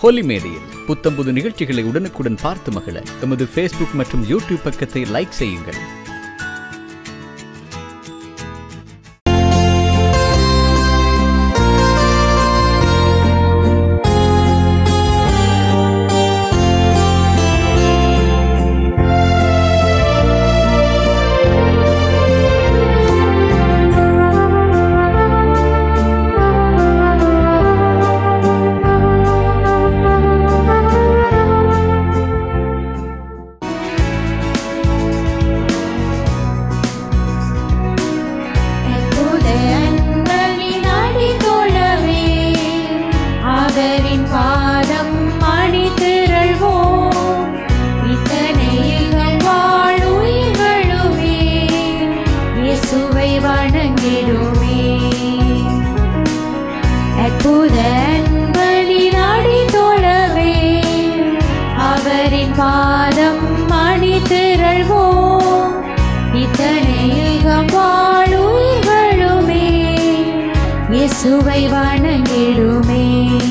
ஹோலி மேடையில் புத்தம்புது நிகழ்ச்சிகளை உடனுக்குடன் பார்த்து மகிழ எமது ஃபேஸ்புக் மற்றும் யூடியூப் பக்கத்தை லைக் செய்யுங்கள் அன்பரின் அடித்தொழவே அவரின் பாதம் மணி திரள்வோம் இத்தனைகள் வாழுயிர்களுமே இயேசுவை வணங்கிடுமே அற்புத அன்பரின் அடித்தொழவே அவரின் பாதம் மணி திரள்வோம் இத்தனையுகம் வாழுயிர்களுமே இயேசுவை வணங்கிடுமே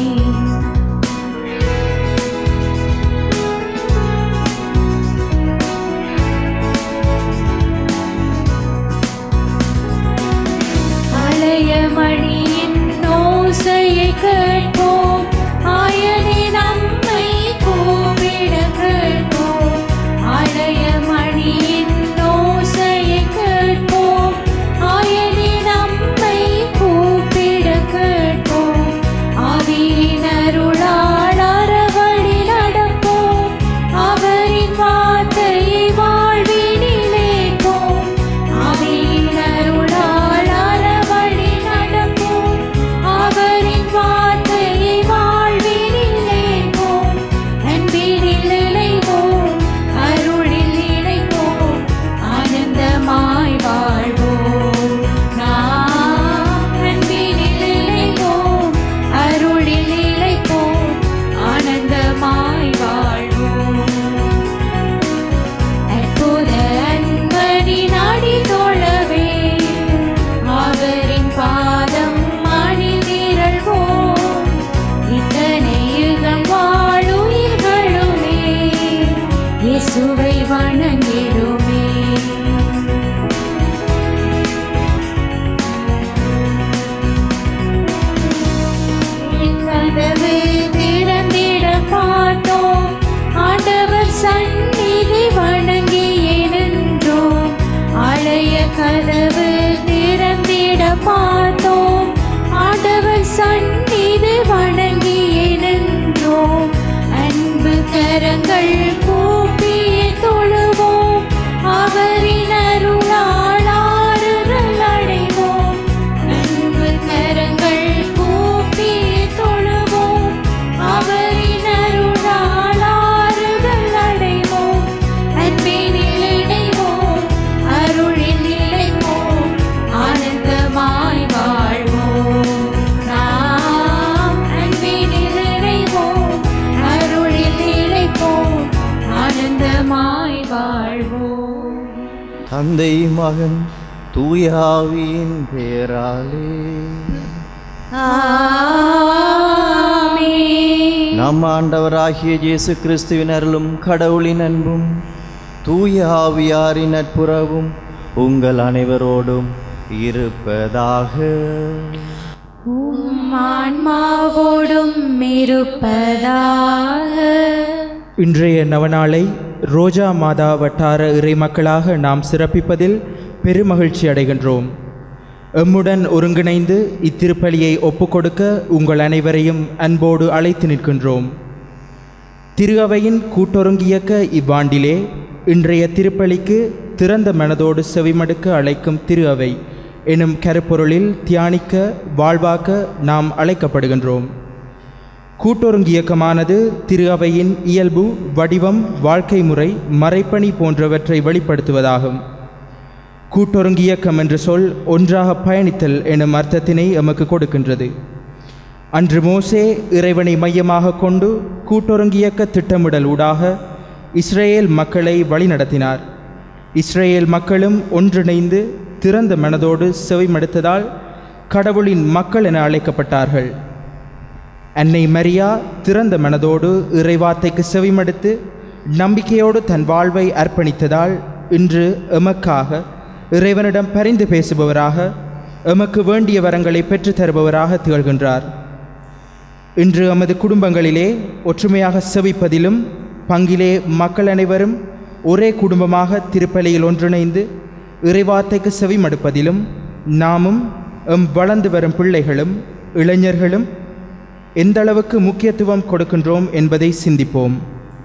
அலைய மணியின் ஓசையை கேட்போம் ஆயனே நம்மை கூப்பிட கேட்போம் அலைய மணியின் ஓசையை கேட்போம் ஆயனே நம்மை கூப்பிட கேட்போம் ஆவியின் அருளால் அறவழி நடப்போம் அவரின் வார்த்தையை வாழ்வினிலேப்போம் ஆவியின் அருளால் அறவழி நடப்போம் அவரின் வார்த்தையை வாழ்வினிலேப்போம் அன்பினில் இணைவோம் அருளில் இணைவோம் ஆனந்தமாய் வாழ்வோம் நாம் அன்பினில் இணைவோம் அருளில் இணைப்போம் ஆனந்தமாய் வாழ்வோம் அற்புத அன்பரின் அடி தொழவே அவரின் பாதம் மணி திரள்வோம் இத்தனை யுகம் வாழுயிர்களுமே இயேசுவை வணங்கிடுமே கதவு திறந்திட பார்த்தோம் ஆண்டவர் சந்நிதி வணங்கி நின்றோம் அழைய கதவு திறந்திட பார்த்தோம் ஆண்டவர் சந்நிதி வணங்கி நின்றோம் அன்பு கரங்கள் கூப்பிய தொழுவோம் அவரின் அருளால் ஆறுதல் அடைவோம் அன்பு கரங்கள் கூப்பி தொழுவோம் அவரின் அருளால் ஆறுதல் அடைவோம் அன்பினில் இணைவோம் அருளில் இணைவோம் ஆனந்தமாய் வாழ்வோம் நாம் அன்பினில் இணைவோம் அருளில் இணைவோம் ஆனந்தமாய் வாழ்வோம் தந்தை மகன் தூயாவியின் பேராலே ஆமென். நம் ஆண்டவராகிய இயேசு கிறிஸ்துவின் அருளும் கடவுளின் அன்பும் தூய ஆவியாரின் நட்புறவும் உங்கள் அனைவரோடும் இருப்பதாக உம் ஆன்மாவோடும் இருப்பதாக இன்றைய நவநாளை ரோஜா மாதா வட்டார இறைமக்களாக நாம் சிறப்பிப்பதில் பெருமகிழ்ச்சி அடைகின்றோம் எம்முடன் ஒருங்கிணைந்து இத்திருப்பலியை ஒப்புக்கொடுக்க உங்கள் அனைவரையும் அன்போடு அழைத்து நிற்கின்றோம் திரு அவையின் கூட்டொருங்கியக்க இவ்வாண்டிலே இன்றைய திருப்பலிக்கு திறந்த மனதோடு செவிமடுக்க அழைக்கும் திரு அவை எனும் கருப்பொருளில் தியானிக்க வாழ்வாக்க நாம் அழைக்கப்படுகின்றோம் கூட்டொருங்கியக்கமானது திரு அவையின் இயல்பு வடிவம் வாழ்க்கை முறை மறைப்பணி போன்றவற்றை வெளிப்படுத்துவதாகும் கூட்டொருங்கியக்கம் என்ற சொல் ஒன்றாக பயணித்தல் எனும் அர்த்தத்தினை எமக்கு கொடுக்கின்றது அன்று மோசே இறைவனை மையமாக கொண்டு கூட்டொருங்கியக்க திட்டமிடல் ஊடாக இஸ்ரேல் மக்களை வழிநடத்தினார் இஸ்ரேல் மக்களும் ஒன்றிணைந்து திறந்த மனதோடு செவிமடுத்ததால் கடவுளின் மக்கள் என அழைக்கப்பட்டார்கள் அன்னை மரியா திறந்த மனதோடு இறைவார்த்தைக்கு செவிமடுத்து நம்பிக்கையோடு தன் வாழ்வை அர்ப்பணித்ததால் இன்று எமக்காக இறைவனிடம் பரிந்து பேசுபவராக எமக்கு வேண்டிய வரங்களை பெற்றுத் தருபவராக திகழ்கின்றார் இன்று எமது குடும்பங்களிலே ஒற்றுமையாக செவிப்பதிலும் பங்கிலே மக்கள் அனைவரும் ஒரே குடும்பமாக திருப்பலியில் ஒன்றிணைந்து இறைவார்த்தைக்கு செவிமடுப்பதிலும் நாமும் எம் வளர்ந்து வரும் பிள்ளைகளும் இளைஞர்களும் எந்த அளவுக்கு முக்கியத்துவம் கொடுக்கின்றோம் என்பதை சிந்திப்போம்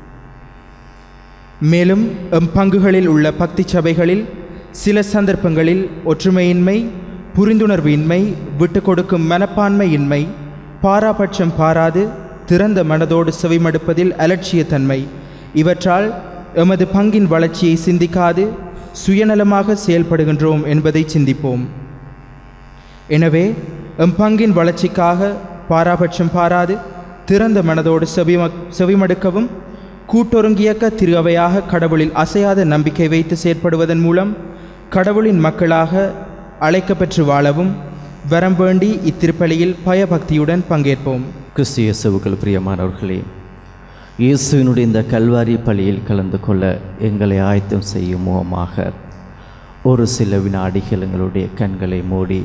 மேலும் எம் பங்குகளில் உள்ள பக்தி சபைகளில் சில சந்தர்ப்பங்களில் ஒற்றுமையின்மை புரிந்துணர்வின்மை விட்டு கொடுக்கும் மனப்பான்மையின்மை பாராபட்சம் பாராது திறந்த மனதோடு செவிமடுப்பதில் அலட்சியத்தன்மை இவற்றால் எமது பங்கின் வளர்ச்சியை சிந்திக்காது சுயநலமாக செயல்படுகின்றோம் என்பதை சிந்திப்போம் எனவே எம் பங்கின் வளர்ச்சிக்காக பாராபட்சம் பாராது திறந்த மனதோடு செவிம செவிமடுக்கவும் கூட்டொருங்கியக்க திரு அவையாக கடவுளில் அசையாத நம்பிக்கை வைத்து செயற்படுவதன் மூலம் கடவுளின் மக்களாக அழைக்கப்பெற்று வாழவும் வரம் வேண்டி இத்திருப்பலியில் பயபக்தியுடன் பங்கேற்போம் கிறிஸ்து இயேசுவுக்குள் பிரியமானவர்களே இயேசுவினுடைய இந்த கல்வாரி பலியில் கலந்து கொள்ள எங்களை ஆயத்தம் செய்யும் முகமாக ஒரு சில வினாடிகள் எங்களுடைய கண்களை மூடி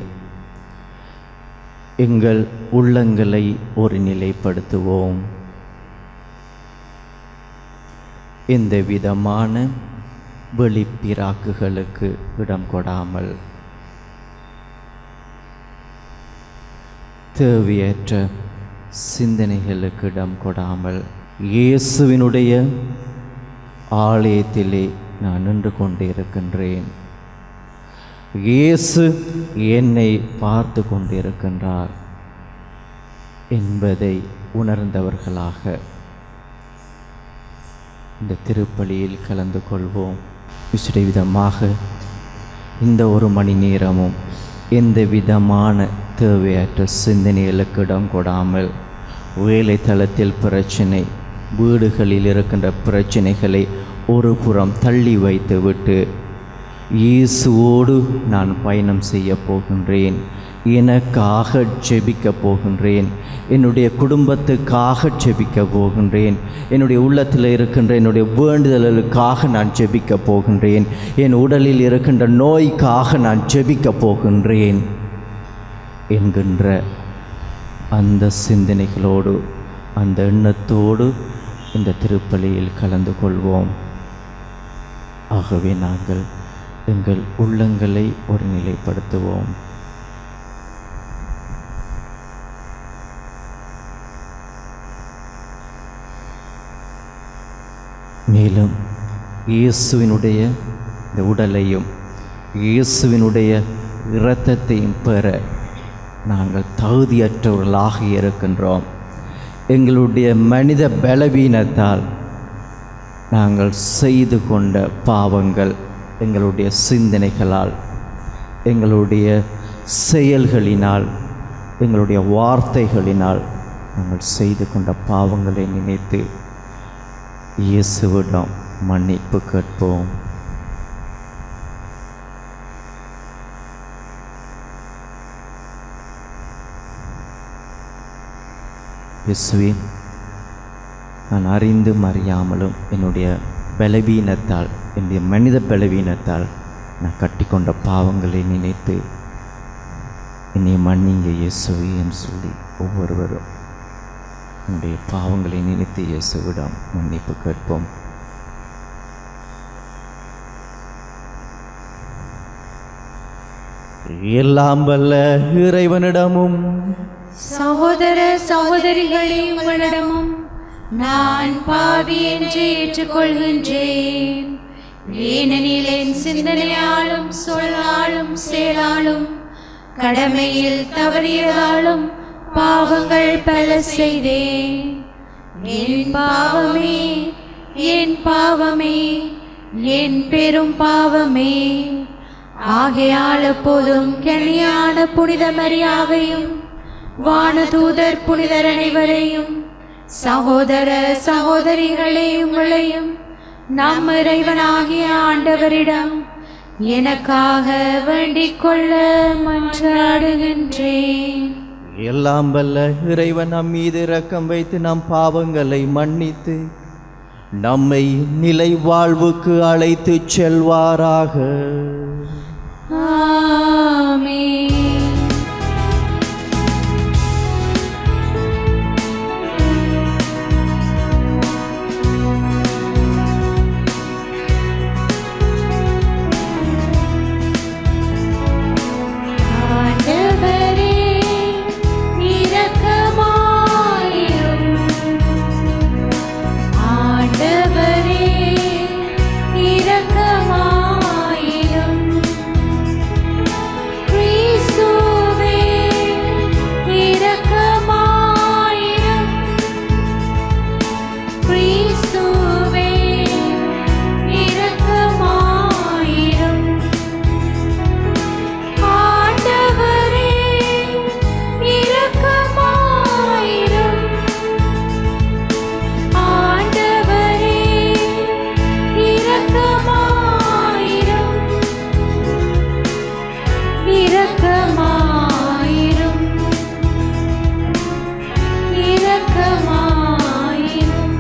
எங்கள் உள்ளங்களை ஒரு நிலைப்படுத்துவோம் எந்த விதமான வெளிப்பிராக்குகளுக்கு இடம் கொடாமல் தேவையற்ற சிந்தனைகளுக்கு இடம் கொடாமல் இயேசுவினுடைய ஆலயத்திலே நான் நின்று கொண்டிருக்கின்றேன் இயேசு என்னை பார்த்து கொண்டிருக்கின்றார் என்பதை உணர்ந்தவர்களாக இந்த திருப்பலியில் கலந்து கொள்வோம் விசேட விதமாக இந்த ஒரு மணி நேரமும் எந்த விதமான தேவையற்ற சிந்தனைகளுக்கு இடம் கொடாமல் வேலை தளத்தில் பிரச்சனை வீடுகளில் இருக்கின்ற பிரச்சனைகளை ஒரு புறம் தள்ளி வைத்துவிட்டு இயேசுவோடு நான் பயணம் செய்ய போகின்றேன் எனக்காக ஜெபிக்க போகின்றேன் என்னுடைய குடும்பத்துக்காக ஜெபிக்க போகின்றேன் என்னுடைய உள்ளத்தில் இருக்கின்ற என்னுடைய வேண்டுதல்களுக்காக நான் ஜெபிக்க போகின்றேன் என் உடலில் இருக்கின்ற நோய்க்காக நான் ஜெபிக்க போகின்றேன் என்கின்ற அந்த சிந்தனைகளோடு அந்த எண்ணத்தோடு இந்த திருப்பலியில் கலந்து கொள்வோம் ஆகவே நாங்கள் எங்கள் உள்ளங்களை ஒருநிலைப்படுத்துவோம் மேலும் இயேசுவினுடைய இந்த உடலையும் இயேசுவினுடைய இரத்தத்தையும் பெற நாங்கள் தகுதியற்றவர்களாக இருக்கின்றோம் எங்களுடைய மனித பலவீனத்தால் நாங்கள் செய்து கொண்ட பாவங்கள் எங்களுடைய சிந்தனைகளால் எங்களுடைய செயல்களினால் எங்களுடைய வார்த்தைகளினால் நாங்கள் செய்து கொண்ட பாவங்களை நினைத்து இயேசுவிடம் மன்னிப்பு கேட்போம் இயேசுவே நான் அறிந்தும் அறியாமலும் என்னுடைய பலவீனத்தால் என்னுடைய மனித பலவீனத்தால் நான் கட்டிக்கொண்ட பாவங்களை நினைத்து என்னை மன்னிங்க இயேசுவே என்று சொல்லி ஒவ்வொருவரும் என்னுடைய பாவங்களை நினைத்து இயேசுவிடம் மன்னிப்பு கேட்போம் எல்லாம் வல்ல இறைவனிடமும் சகோதர சகோதரிகளே உங்களிடமும் நான் பாவி என்று ஏற்றுக்கொள்கின்றேன் ஏனெனில் என் சிந்தனையாலும் சொல்லாலும் செயலாலும் கடமையில் தவறியதாலும் பாவங்கள் பல செய்தேன் என் பாவமே என் பாவமே என் பெரும் பாவமே ஆகையால் எப்போதும் கெளியான புனித மரியாவையும் வானதூதர் புனிதர் அனைவரையும் சகோதர சகோதரிகளே உங்களையும் நம் இறைவனாகிய ஆண்டவரிடம் எனக்காக வேண்டிக் கொள்ள மன்றாடுகின்றேன் எல்லாம் வல்ல இறைவன் நம் மீது இரக்கம் வைத்து நம் பாவங்களை மன்னித்து நம்மை நிலை வாழ்வுக்கு அழைத்துச் செல்வாராக ஆமென் ஆண்டவரே இரக்கமாயிரும் ஆண்டவரே இரக்கமாயிரும் கிறிஸ்துவே இரக்கமாயிரும் கிறிஸ்துவே இரக்கமாயிரும் ஆண்டவரே இரக்கமாயிரும் ஆண்டவரே இரக்கமாயிரும் இரக்கமாயிரும் இரக்கமாயிரும்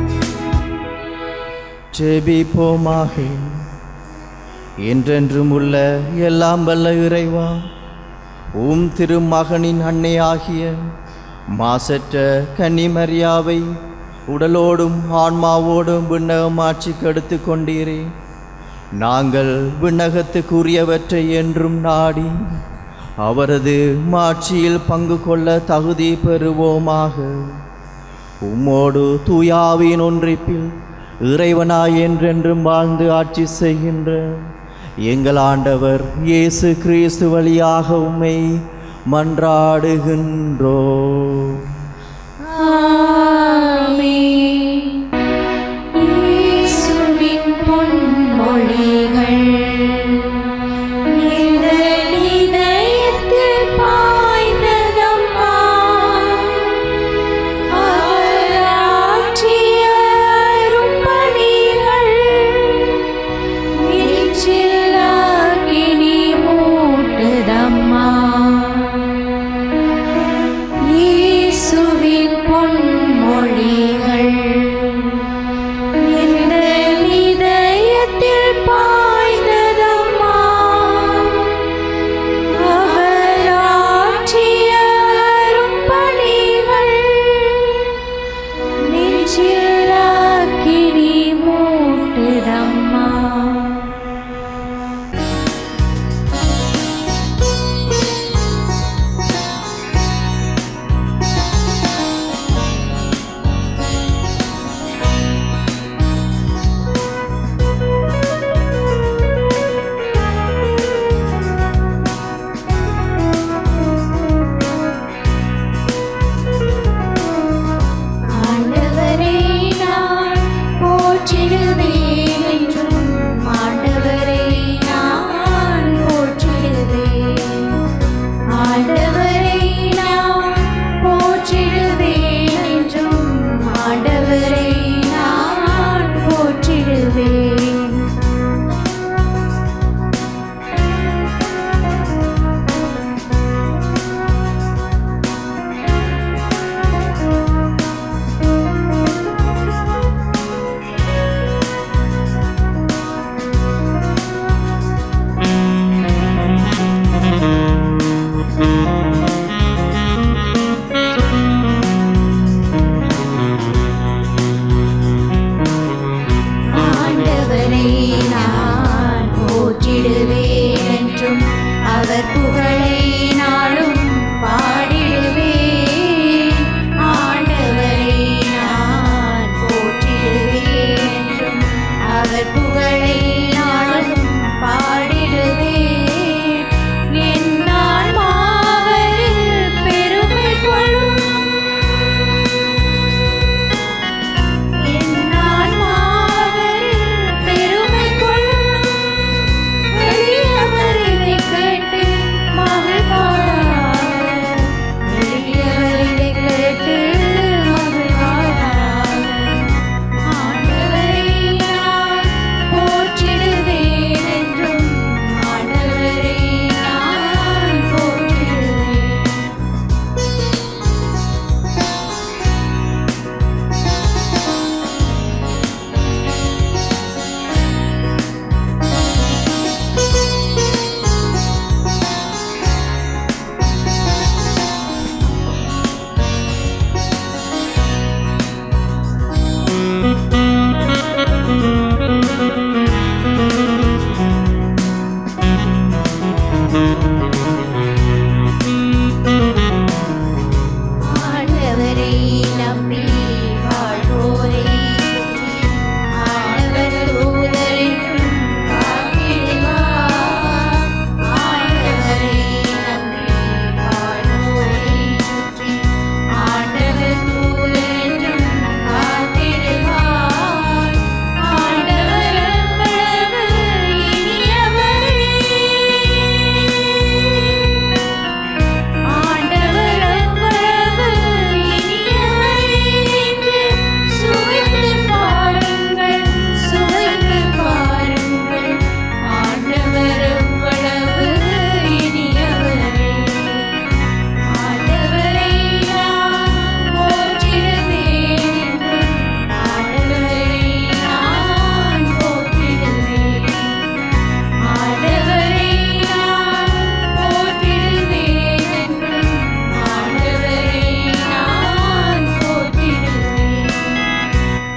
ஜெபிப்போமாக என்றென்றும் உள்ள எல்லாம் வல்ல இறைவா உம் திருமகனின் அன்னையாகிய மாசற்ற கன்னிமரியாவை உடலோடும் ஆன்மாவோடும் விண்ணகம் ஆட்சிக்கு எடுத்து கொண்டீரே நாங்கள் விண்ணகத்துக்குரியவற்றை என்றும் நாடி அவரது மாட்சியில் பங்கு கொள்ள தகுதி பெறுவோமாக உம்மோடு தூயாவின் ஒன்றிப்பில் இறைவனாய் என்றென்றும் வாழ்ந்து ஆட்சி செய்கின்ற எங்கள் ஆண்டவர் இயேசு கிறிஸ்து வழியாக உம்மை மன்றாடுகின்றோ ஆமென் இயேசுவின் பொன்மொழிகள் இந்த இதயத்தில் பாய்ந்ததம்மா அவர் ஆற்றிய அரும்பணிகள் நெஞ்சில் அக்கினி மூட்டுதம்மா இயேசு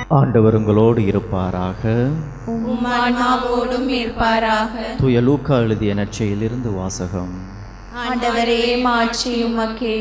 ஆண்டவர் உங்களோடு இருப்பாராக உம் ஆன்மாவோடும் இருப்பாராக தூய லூக்கா எழுதிய நற்செய்தியிலிருந்து வாசகம் ஆண்டவரே மாட்சியும் மக்கே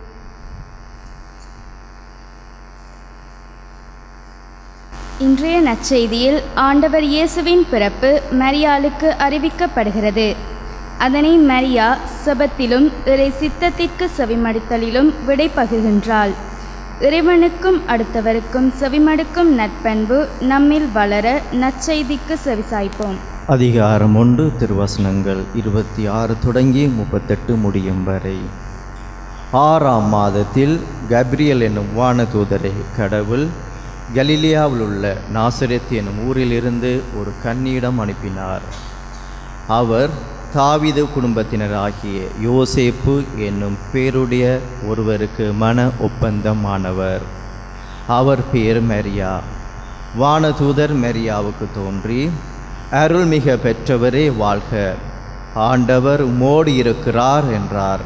இன்றைய நற்செய்தியில் ஆண்டவர் இயேசுவின் பிறப்பு மரியாளுக்கு அறிவிக்கப்படுகிறது அதனை மரியா செபத்திலும் இறை சித்தத்திற்கு செவிமடுத்தலிலும் விடை பகிர்கின்றாள் இறைவனுக்கும் அடுத்தவருக்கும் செவிமடுக்கும் நட்பண்பு நம்மில் வளர நற்செய்திக்கு செவிசாய்ப்போம் அதிகாரம் ஒன்று திருவசனங்கள் இருபத்தி ஆறு தொடங்கி முப்பத்தெட்டு முடியும் வரை ஆறாம் மாதத்தில் கப்ரியல் என்னும் வானதூதரை கடவுள் கலிலியாவில் உள்ள நாசரேத் என்னும் ஊரிலிருந்து ஒரு கன்னியிடம் அனுப்பினார் அவர் தாவீது குடும்பத்தினராகிய யோசேப்பு என்னும் பேருடைய ஒருவருக்கு மன ஒப்பந்தமானவர் அவர் பேர் மெரியா வானதூதர் மெரியாவுக்கு தோன்றி அருள்மிக பெற்றவரே வாழ்க ஆண்டவர் உமோடு இருக்கிறார் என்றார்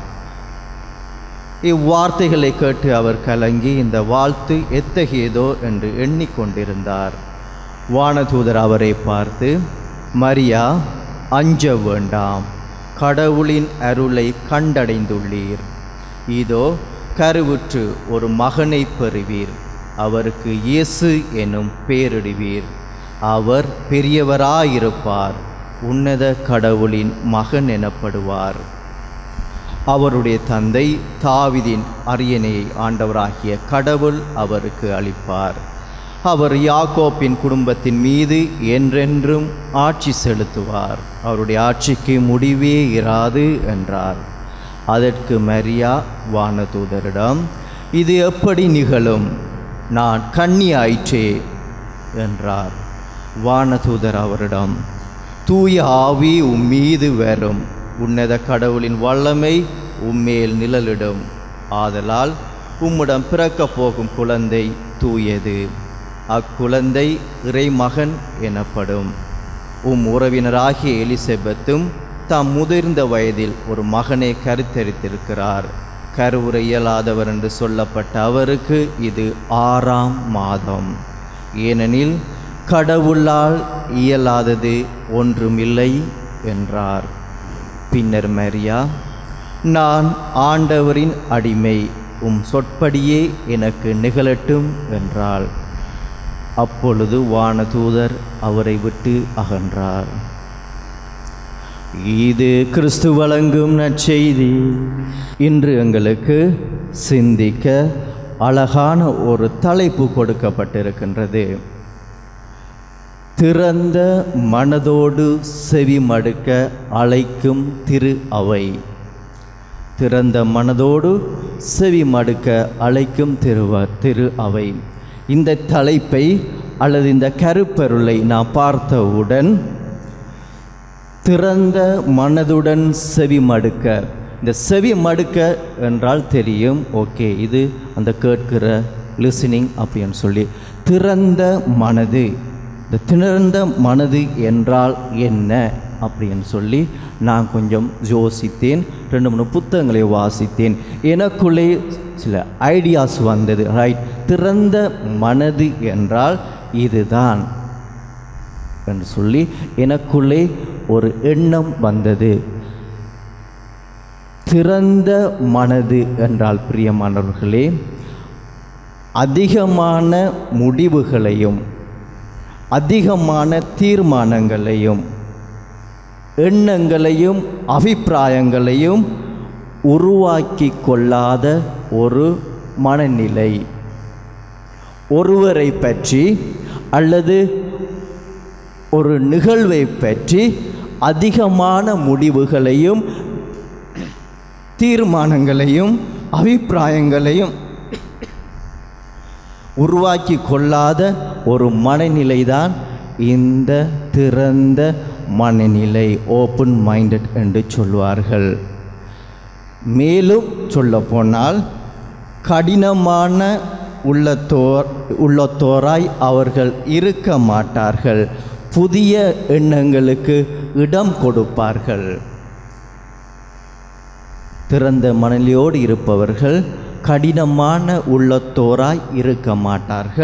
இவ்வார்த்தைகளை கேட்டு அவர் கலங்கி இந்த வாழ்த்து எத்தகையதோ என்று எண்ணிக்கொண்டிருந்தார் வானதூதர் அவரை பார்த்து மரியா அஞ்ச வேண்டாம் கடவுளின் அருளை கண்டடைந்துள்ளீர் இதோ கருவுற்று ஒரு மகனை பெறுவீர் அவருக்கு இயேசு எனும் பேரிடுவீர் அவர் பெரியவராயிருப்பார் உன்னத கடவுளின் மகன் எனப்படுவார் அவருடைய தந்தை தாவிதின் அரியணையை ஆண்டவராகிய கடவுள் அவருக்கு அளிப்பார் அவர் யாக்கோப்பின் குடும்பத்தின் மீது என்றென்றும் ஆட்சி செலுத்துவார் அவருடைய ஆட்சிக்கு முடிவே இராது என்றார் அதற்கு மரியா வானதூதரிடம் இது எப்படி நிகழும் நான் கண்ணி ஆயிற்றே என்றார் வானதூதர் அவரிடம் தூய ஆவி உம்மீது வரும் உன்னத கடவுளின் வல்லமை உம்மேல் நிழலிடும் ஆதலால் உம்மிடம் பிறக்கப் போகும் குழந்தை தூயது அக்குழந்தை இறைமகன் எனப்படும் உம் உறவினராகிய எலிசபெத்தும் தாம் முதிர்ந்த வயதில் ஒரு மகனை கருத்தரித்திருக்கிறார் கருவுற இயலாதவர் என்று சொல்லப்பட்ட அவருக்கு இது ஆறாம் மாதம் ஏனெனில் கடவுளால் இயலாதது ஒன்றுமில்லை என்றார் பின்னர் மரியா நான் ஆண்டவரின் அடிமை உம் சொற்படியே எனக்கு நிகழட்டும் என்றாள் அப்பொழுது வானதூதர் அவரை விட்டு அகன்றார் இது கிறிஸ்து வழங்கும் நற்செய்தி இன்று எங்களுக்கு சிந்திக்க அழகான ஒரு தலைப்பு கொடுக்கப்பட்டிருக்கின்றது திறந்த மனதோடு செவி மடுக்க அழைக்கும் திரு அவை திறந்த மனதோடு செவி மடுக்க அழைக்கும் திருவ திரு அவை இந்த தலைப்பை அல்லது இந்த கருப்பொருளை நான் பார்த்தவுடன் திறந்த மனதுடன் செவி மடுக்க இந்த செவி மடுக்க என்றால் தெரியும் ஓகே இது அந்த கேட்கிற லிசனிங் அப்படின்னு சொல்லி திறந்த மனது இந்த திறந்த மனது என்றால் என்ன அப்படின்னு சொல்லி நான் கொஞ்சம் யோசித்தேன் ரெண்டு மூணு புத்தகங்களை வாசித்தேன் எனக்குள்ளே சில ஐடியாஸ் வந்தது ரைட் திறந்த மனது என்றால் இதுதான் என்று சொல்லி எனக்குள்ளே ஒரு எண்ணம் வந்தது திறந்த மனது என்றால் பிரியமானவர்களே அதிகமான முடிவுகளையும் அதிகமான தீர்மானங்களையும் எண்ணங்களையும் அபிப்பிராயங்களையும் உருவாக்கி கொள்ளாத ஒரு மனநிலை ஒருவரை பற்றி அல்லது ஒரு நிகழ்வை பற்றி அதிகமான முடிவுகளையும் தீர்மானங்களையும் அபிப்பிராயங்களையும் உருவாக்கி கொள்ளாத ஒரு மனநிலைதான் இந்த திறந்த மனநிலை ஓப்பன் மைண்டட் என்று சொல்வார்கள் மேலும் சொல்லப்போனால் கடினமான உள்ளத்தோர் உள்ளத்தோராய் அவர்கள் இருக்க மாட்டார்கள் புதிய எண்ணங்களுக்கு இடம் கொடுப்பார்கள் திறந்த மனநிலையோடு இருப்பவர்கள் கடினமான உள்ளத்தோராய் இருக்க மாட்டார்கள்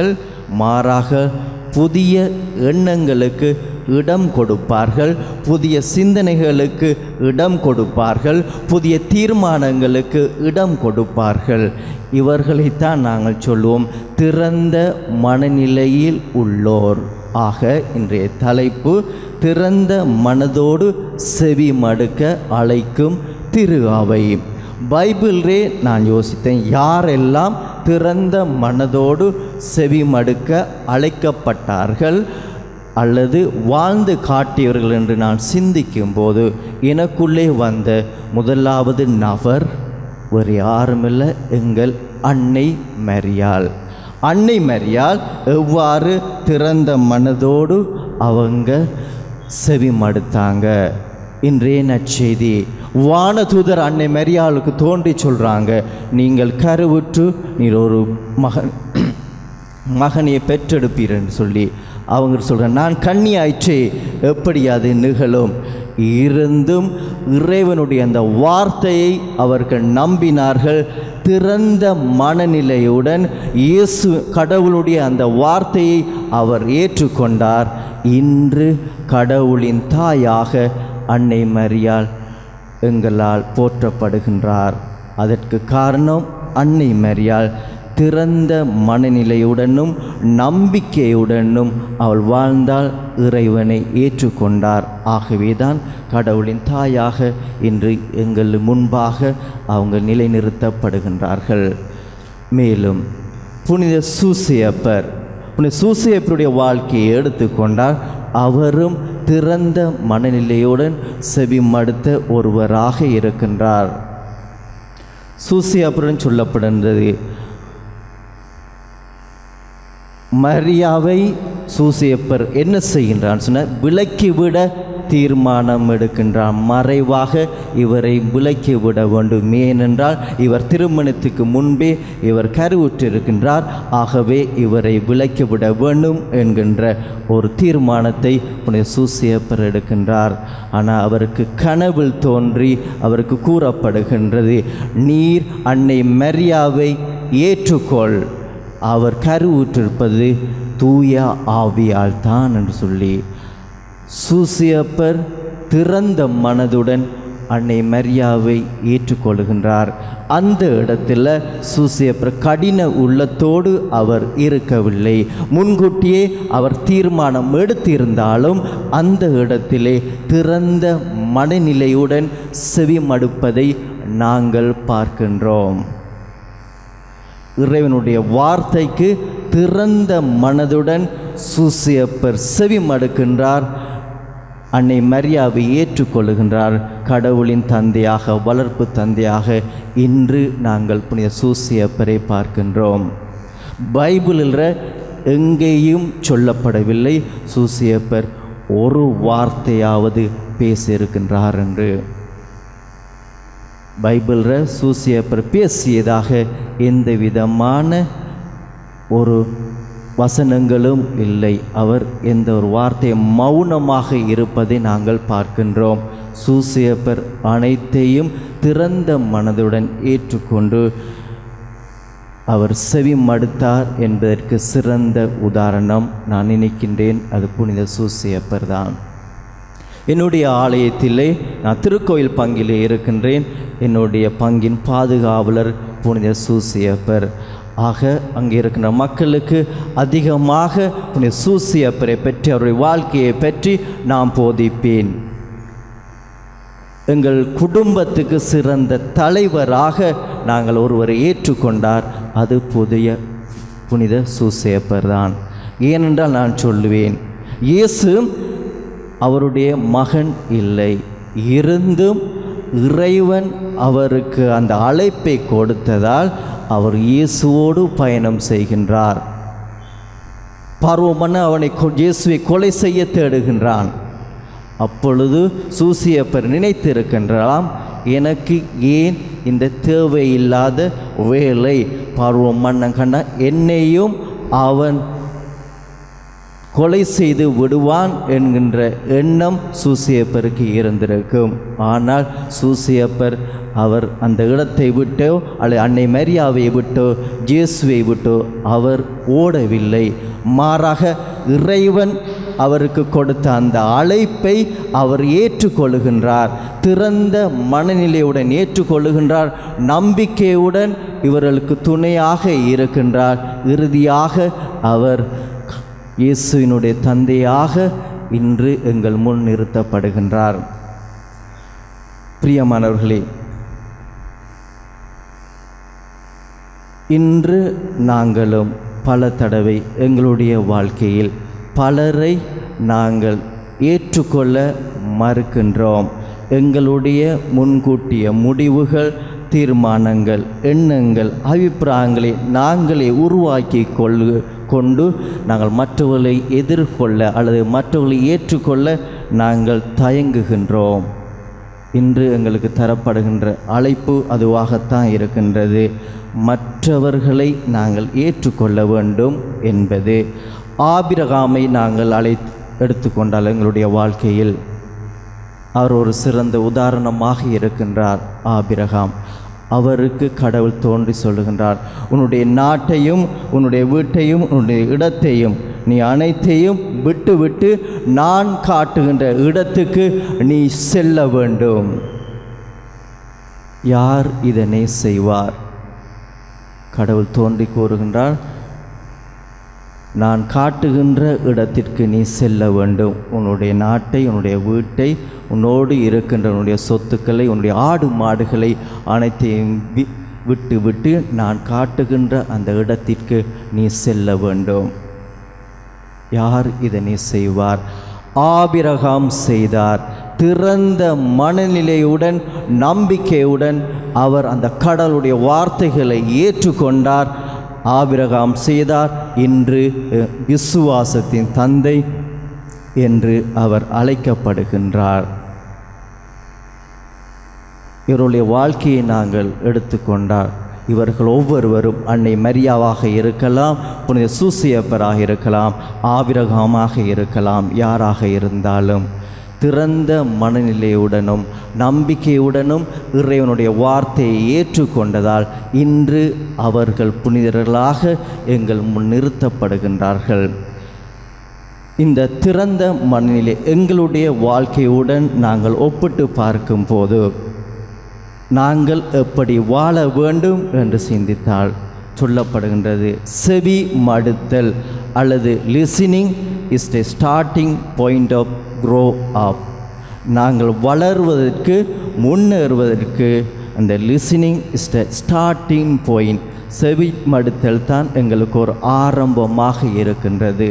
மாறாக புதிய எண்ணங்களுக்கு இடம் கொடுப்பார்கள் புதிய சிந்தனைகளுக்கு இடம் கொடுப்பார்கள் புதிய தீர்மானங்களுக்கு இடம் கொடுப்பார்கள் இவர்களைத்தான் நாங்கள் சொல்லுவோம் திறந்த மனநிலையில் உள்ளோர் ஆக இன்றைய தலைப்பு திறந்த மனதோடு செவி மடுக்க அழைக்கும் திரு அவை பைபிளே நான் யோசித்தேன் யாரெல்லாம் திறந்த மனதோடு செவி மடுக்க அழைக்கப்பட்டார்கள் அல்லது வாழ்ந்து காட்டியவர்கள் என்று நான் சிந்திக்கும் போது எனக்குள்ளே வந்த முதலாவது நபர் ஒரு யாருமில்லை எங்கள் அன்னை மரியாள் அன்னை மரியாள் எவ்வாறு திறந்த மனதோடு அவங்க செவி மடுத்தாங்க இன்றைய நற்செய்தி வானதூதர் அன்னை மரியாளுக்கு தோன்றி சொல்கிறாங்க நீங்கள் கருவுற்று நீர் ஒரு மகன் மகனையை பெற்றெடுப்பீர்னு சொல்லி அவங்க சொல்கிறாங்க நான் கண்ணி ஆயிற்றே எப்படி அது நிகழும் இருந்தும் இறைவனுடைய அந்த வார்த்தையை அவர்கள் நம்பினார்கள் திறந்த மனநிலையுடன் இயேசு கடவுளுடைய அந்த வார்த்தையை அவர் ஏற்றுக்கொண்டார் இன்று கடவுளின் தாயாக அன்னை மரியாள் எங்களால் போற்றப்படுகின்றார் அதற்கு காரணம் அன்னை மரியாள் திறந்த மனநிலையுடனும் நம்பிக்கையுடனும் அவள் வாழ்ந்தால் இறைவனை ஏற்றுக்கொண்டார் ஆகவேதான் கடவுளின் தாயாக இன்று எங்கள் முன்பாக அவங்க நிலைநிறுத்தப்படுகின்றார்கள் மேலும் புனித சூசியப்பர் புனித சூசியப்பருடைய வாழ்க்கையை எடுத்துக்கொண்டால் அவரும் திறந்த மனநிலையுடன் செவி மடுத்த ஒருவராக இருக்கின்றார் சூசியப்பருடன் சொல்லப்படுகின்றது மரியாவை சூசியப்பர் என்ன செய்கின்றான் சொன்ன விலக்கிவிட தீர்மானம் எடுக்கின்றான் மறைவாக இவரை விலக்கிவிட வேண்டும் ஏனென்றால் இவர் திருமணத்துக்கு முன்பே இவர் கருவுற்றிருக்கின்றார் ஆகவே இவரை விலக்கிவிட வேண்டும் என்கின்ற ஒரு தீர்மானத்தை புனித சூசியப்பர் எடுக்கின்றார் ஆனால் அவருக்கு கனவில் தோன்றி அவருக்கு கூறப்படுகின்றது நீர் அன்னை மரியாவை ஏற்றுக்கொள் அவர் கருவுற்றிருப்பது தூய ஆவியால் தான் என்று சொல்லி சூசியப்பர் திறந்த மனதுடன் அன்னை மரியாவை ஏற்றுக்கொள்கின்றார் அந்த இடத்துல சூசியப்பர் கடின உள்ளத்தோடு அவர் இருக்கவில்லை முன்கூட்டியே அவர் தீர்மானம் எடுத்திருந்தாலும் அந்த இடத்திலே திறந்த மனநிலையுடன் செவிமடுப்பதை நாங்கள் பார்க்கின்றோம் இறைவனுடைய வார்த்தைக்கு திறந்த மனதுடன் சூசியப்பர் செவி மடுக்கின்றார் அன்னை மரியாவை ஏற்றுக்கொள்ளுகின்றார் கடவுளின் தந்தையாக வளர்ப்பு தந்தையாக இன்று நாங்கள் புனித சூசியப்பரை பார்க்கின்றோம் பைபிளில் எங்கேயும் சொல்லப்படவில்லை சூசியப்பர் ஒரு வார்த்தையாவது பேசியிருக்கின்றார் என்று பைபிளில் சூசியப்பர் பேசியதாக எந்த விதமான ஒரு வசனங்களும் இல்லை அவர் எந்த ஒரு வார்த்தை மௌனமாக இருப்பதை நாங்கள் பார்க்கின்றோம் சூசியப்பர் அனைத்தையும் திறந்த மனதுடன் ஏற்றுக்கொண்டு அவர் செவி மடுத்தார் என்பதற்கு சிறந்த உதாரணம் நான் நினைக்கின்றேன் அது புனித சூசியப்பர் தான் என்னுடைய ஆலயத்திலே நான் திருக்கோயில் பங்கிலே இருக்கின்றேன் என்னுடைய பங்கின் பாதுகாவலர் புனித சூசியப்பர் ஆக அங்கே இருக்கின்ற மக்களுக்கு அதிகமாக புனித சூசியப்பரை பற்றி அவருடைய வாழ்க்கையை பற்றி நான் போதிப்பேன் எங்கள் குடும்பத்துக்கு சிறந்த தலைவராக நாங்கள் ஒருவரை ஏற்றுக்கொண்டார் அது புதிய புனித சூசேப்பர் தான் ஏனென்றால் நான் சொல்லுவேன் இயேசு அவருடைய மகன் இல்லை இருந்தும் இறைவன் அவருக்கு அந்த அழைப்பை கொடுத்ததால் அவர் இயேசுவோடு பயணம் செய்கின்றார் பார்வமன அவனை கொ- இயேசுவை கொலை செய்ய தேடுகின்றான் அப்பொழுது சூசியப்பர் நினைத்திருக்கின்றாம் எனக்கு ஏன் இந்த தேவையில்லாத வேலை பார்வ மன்னன் கண்டா என்னையும் அவன் கொலை செய்து விடுவான் என்கின்ற எண்ணம் சூசியப்பருக்கு இருந்திருக்கும் ஆனால் சூசியப்பர் அவர் அந்த இடத்தை விட்டோ அல்லது அன்னை மரியாவை விட்டோ இயேசுவை விட்டோ அவர் ஓடவில்லை மாறாக இறைவன் அவருக்கு கொடுத்த அந்த அழைப்பை அவர் ஏற்றுக்கொள்ளுகின்றார் திறந்த மனநிலையுடன் ஏற்றுக்கொள்ளுகின்றார் நம்பிக்கையுடன் இவர்களுக்கு துணையாக இருக்கின்றார் இறுதியாக அவர் இயேசுவினுடைய தந்தையாக இன்று எங்கள் முன் நிறுத்தப்படுகின்றார் பிரியமானவர்களே இன்று நாங்களும் பல தடவை எங்களுடைய வாழ்க்கையில் பலரை நாங்கள் ஏற்றுக்கொள்ள மறுக்கின்றோம் எங்களுடைய முன்கூட்டிய முடிவுகள் தீர்மானங்கள் எண்ணங்கள் அபிப்பிராயங்களை நாங்களே உருவாக்கி கொள்ளு கொண்டு நாங்கள் மற்றவர்களை எதிர்கொள்ள அல்லது மற்றவர்களை ஏற்றுக்கொள்ள நாங்கள் தயங்குகின்றோம் இன்று எங்களுக்கு தரப்படுகின்ற அழைப்பு அதுவாகத்தான் இருக்கின்றது மற்றவர்களை நாங்கள் ஏற்றுக்கொள்ள வேண்டும் என்பது ஆபிரகாமை நாங்கள் அழை எடுத்துக்கொண்டால் எங்களுடைய வாழ்க்கையில் அவர் ஒரு சிறந்த உதாரணமாக இருக்கின்றார் ஆபிரகாம் அவருக்கு கடவுள் தோன்றி சொல்லுகின்றார் உன்னுடைய நாட்டையும் உன்னுடைய வீட்டையும் உன்னுடைய இடத்தையும் நீ அனைத்தையும் விட்டு விட்டு நான் காட்டுகின்ற இடத்துக்கு நீ செல்ல வேண்டும் யார் இதனை செய்வார் கடவுள் தோன்றி கூறுகின்றார் நான் காட்டுகின்ற இடத்திற்கு நீ செல்ல வேண்டும் உன்னுடைய நாட்டை உன்னுடைய வீட்டை உன்னோடு இருக்கின்ற உன்னுடைய சொத்துக்களை உன்னுடைய ஆடு மாடுகளை அனைத்தையும் வி- விட்டு விட்டு நான் காட்டுகின்ற அந்த இடத்திற்கு நீ செல்ல வேண்டும் யார் இதனை செய்வார் ஆபிரகாம் செய்தார் திறந்த மனநிலையுடன் நம்பிக்கையுடன் அவர் அந்த கடவுளுடைய வார்த்தைகளை ஏற்றுக்கொண்டார் ஆபிரகாம் செய்தார் இன்று அஹ், விசுவாசத்தின் தந்தை என்று அவர் அழைக்கப்படுகின்றார் இவருடைய வாழ்க்கையை நாங்கள் எடுத்துக்கொண்டால் இவர்கள் ஒவ்வொருவரும் அன்னை மரியாவாக இருக்கலாம் புனித சூசியப்பராக இருக்கலாம் ஆபிரகாமாக இருக்கலாம் யாராக இருந்தாலும் திறந்த மனநிலையுடனும் நம்பிக்கையுடனும் இறைவனுடைய வார்த்தையை ஏற்றுக்கொண்டதால் இன்று அவர்கள் புனிதர்களாக எங்கள் முன் நிறுத்தப்படுகின்றார்கள் இந்த திறந்த மனநிலை எங்களுடைய வாழ்க்கையுடன் நாங்கள் ஒப்பிட்டு பார்க்கும்போது நாங்கள் எப்படி வாழ வேண்டும் என்று சிந்தித்தால் சொல்லப்படுகின்றது செவி மடுத்தல் அல்லது listening is a starting point of grow up நாங்கள் வளர்வதற்கு முன்னேறுவதற்கு அந்த listening is a starting point செவி மடுத்தல் தான் எங்களுக்கு ஒரு ஆரம்பமாக இருக்கின்றது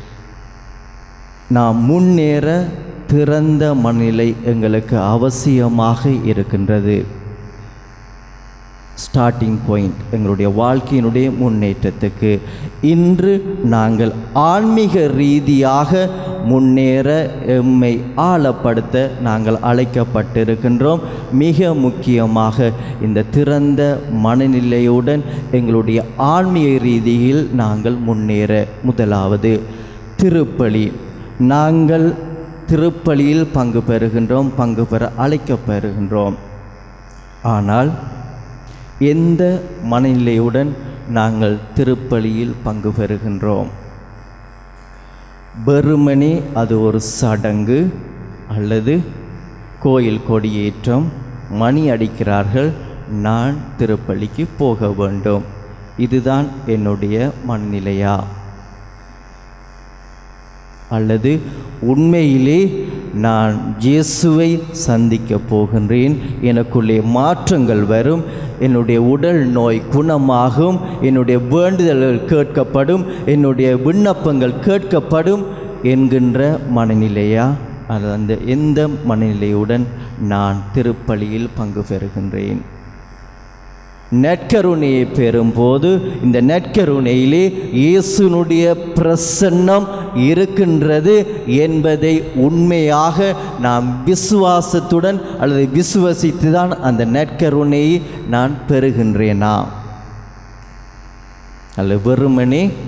நாம் முன்னேற திறந்த மனநிலை எங்களுக்கு அவசியமாக இருக்கின்றது ஸ்டார்டிங் பாயிண்ட் எங்களுடைய வாழ்க்கையினுடைய முன்னேற்றத்துக்கு இன்று நாங்கள் ஆன்மீக ரீதியாக முன்னேற எம்மை ஆழப்படுத்த நாங்கள் அழைக்கப்பட்டிருக்கின்றோம் மிக முக்கியமாக இந்த திறந்த மனநிலையுடன் எங்களுடைய ஆன்மீக ரீதியில் நாங்கள் முன்னேற முதலாவது திருப்பலி நாங்கள் திருப்பலியில் பங்கு பெறுகின்றோம் பங்கு பெற அழைக்கப்பெறுகின்றோம் ஆனால் எந்த மனநிலையுடன் நாங்கள் திருப்பலியில் பங்கு பெறுகின்றோம் வெறுமனே அது ஒரு சடங்கு அல்லது கோயில் கொடியேற்றம் மணி அடிக்கிறார்கள் நான் திருப்பலிக்கு போக வேண்டும் இதுதான் என்னுடைய மனநிலையா அல்லது உண்மையிலே நான் இயேசுவை சந்திக்க போகின்றேன் எனக்குள்ளே மாற்றங்கள் வரும் என்னுடைய உடல் நோய் குணமாகும் என்னுடைய வேண்டுதல்கள் கேட்கப்படும் என்னுடைய விண்ணப்பங்கள் கேட்கப்படும் என்கின்ற மனநிலையா அது அந்த எந்த மனநிலையுடன் நான் திருப்பலியில் பங்கு பெறுகின்றேன் நற்கருணையை பெறும்போது இந்த நற்கருணையிலே இயேசுனுடைய பிரசன்னம் இருக்கின்றது என்பதை உண்மையாக நாம் விசுவாசத்துடன் அல்லது விசுவசித்து தான் அந்த நற்கருணையை நான் பெறுகின்றேனா அல்ல வெறுமனே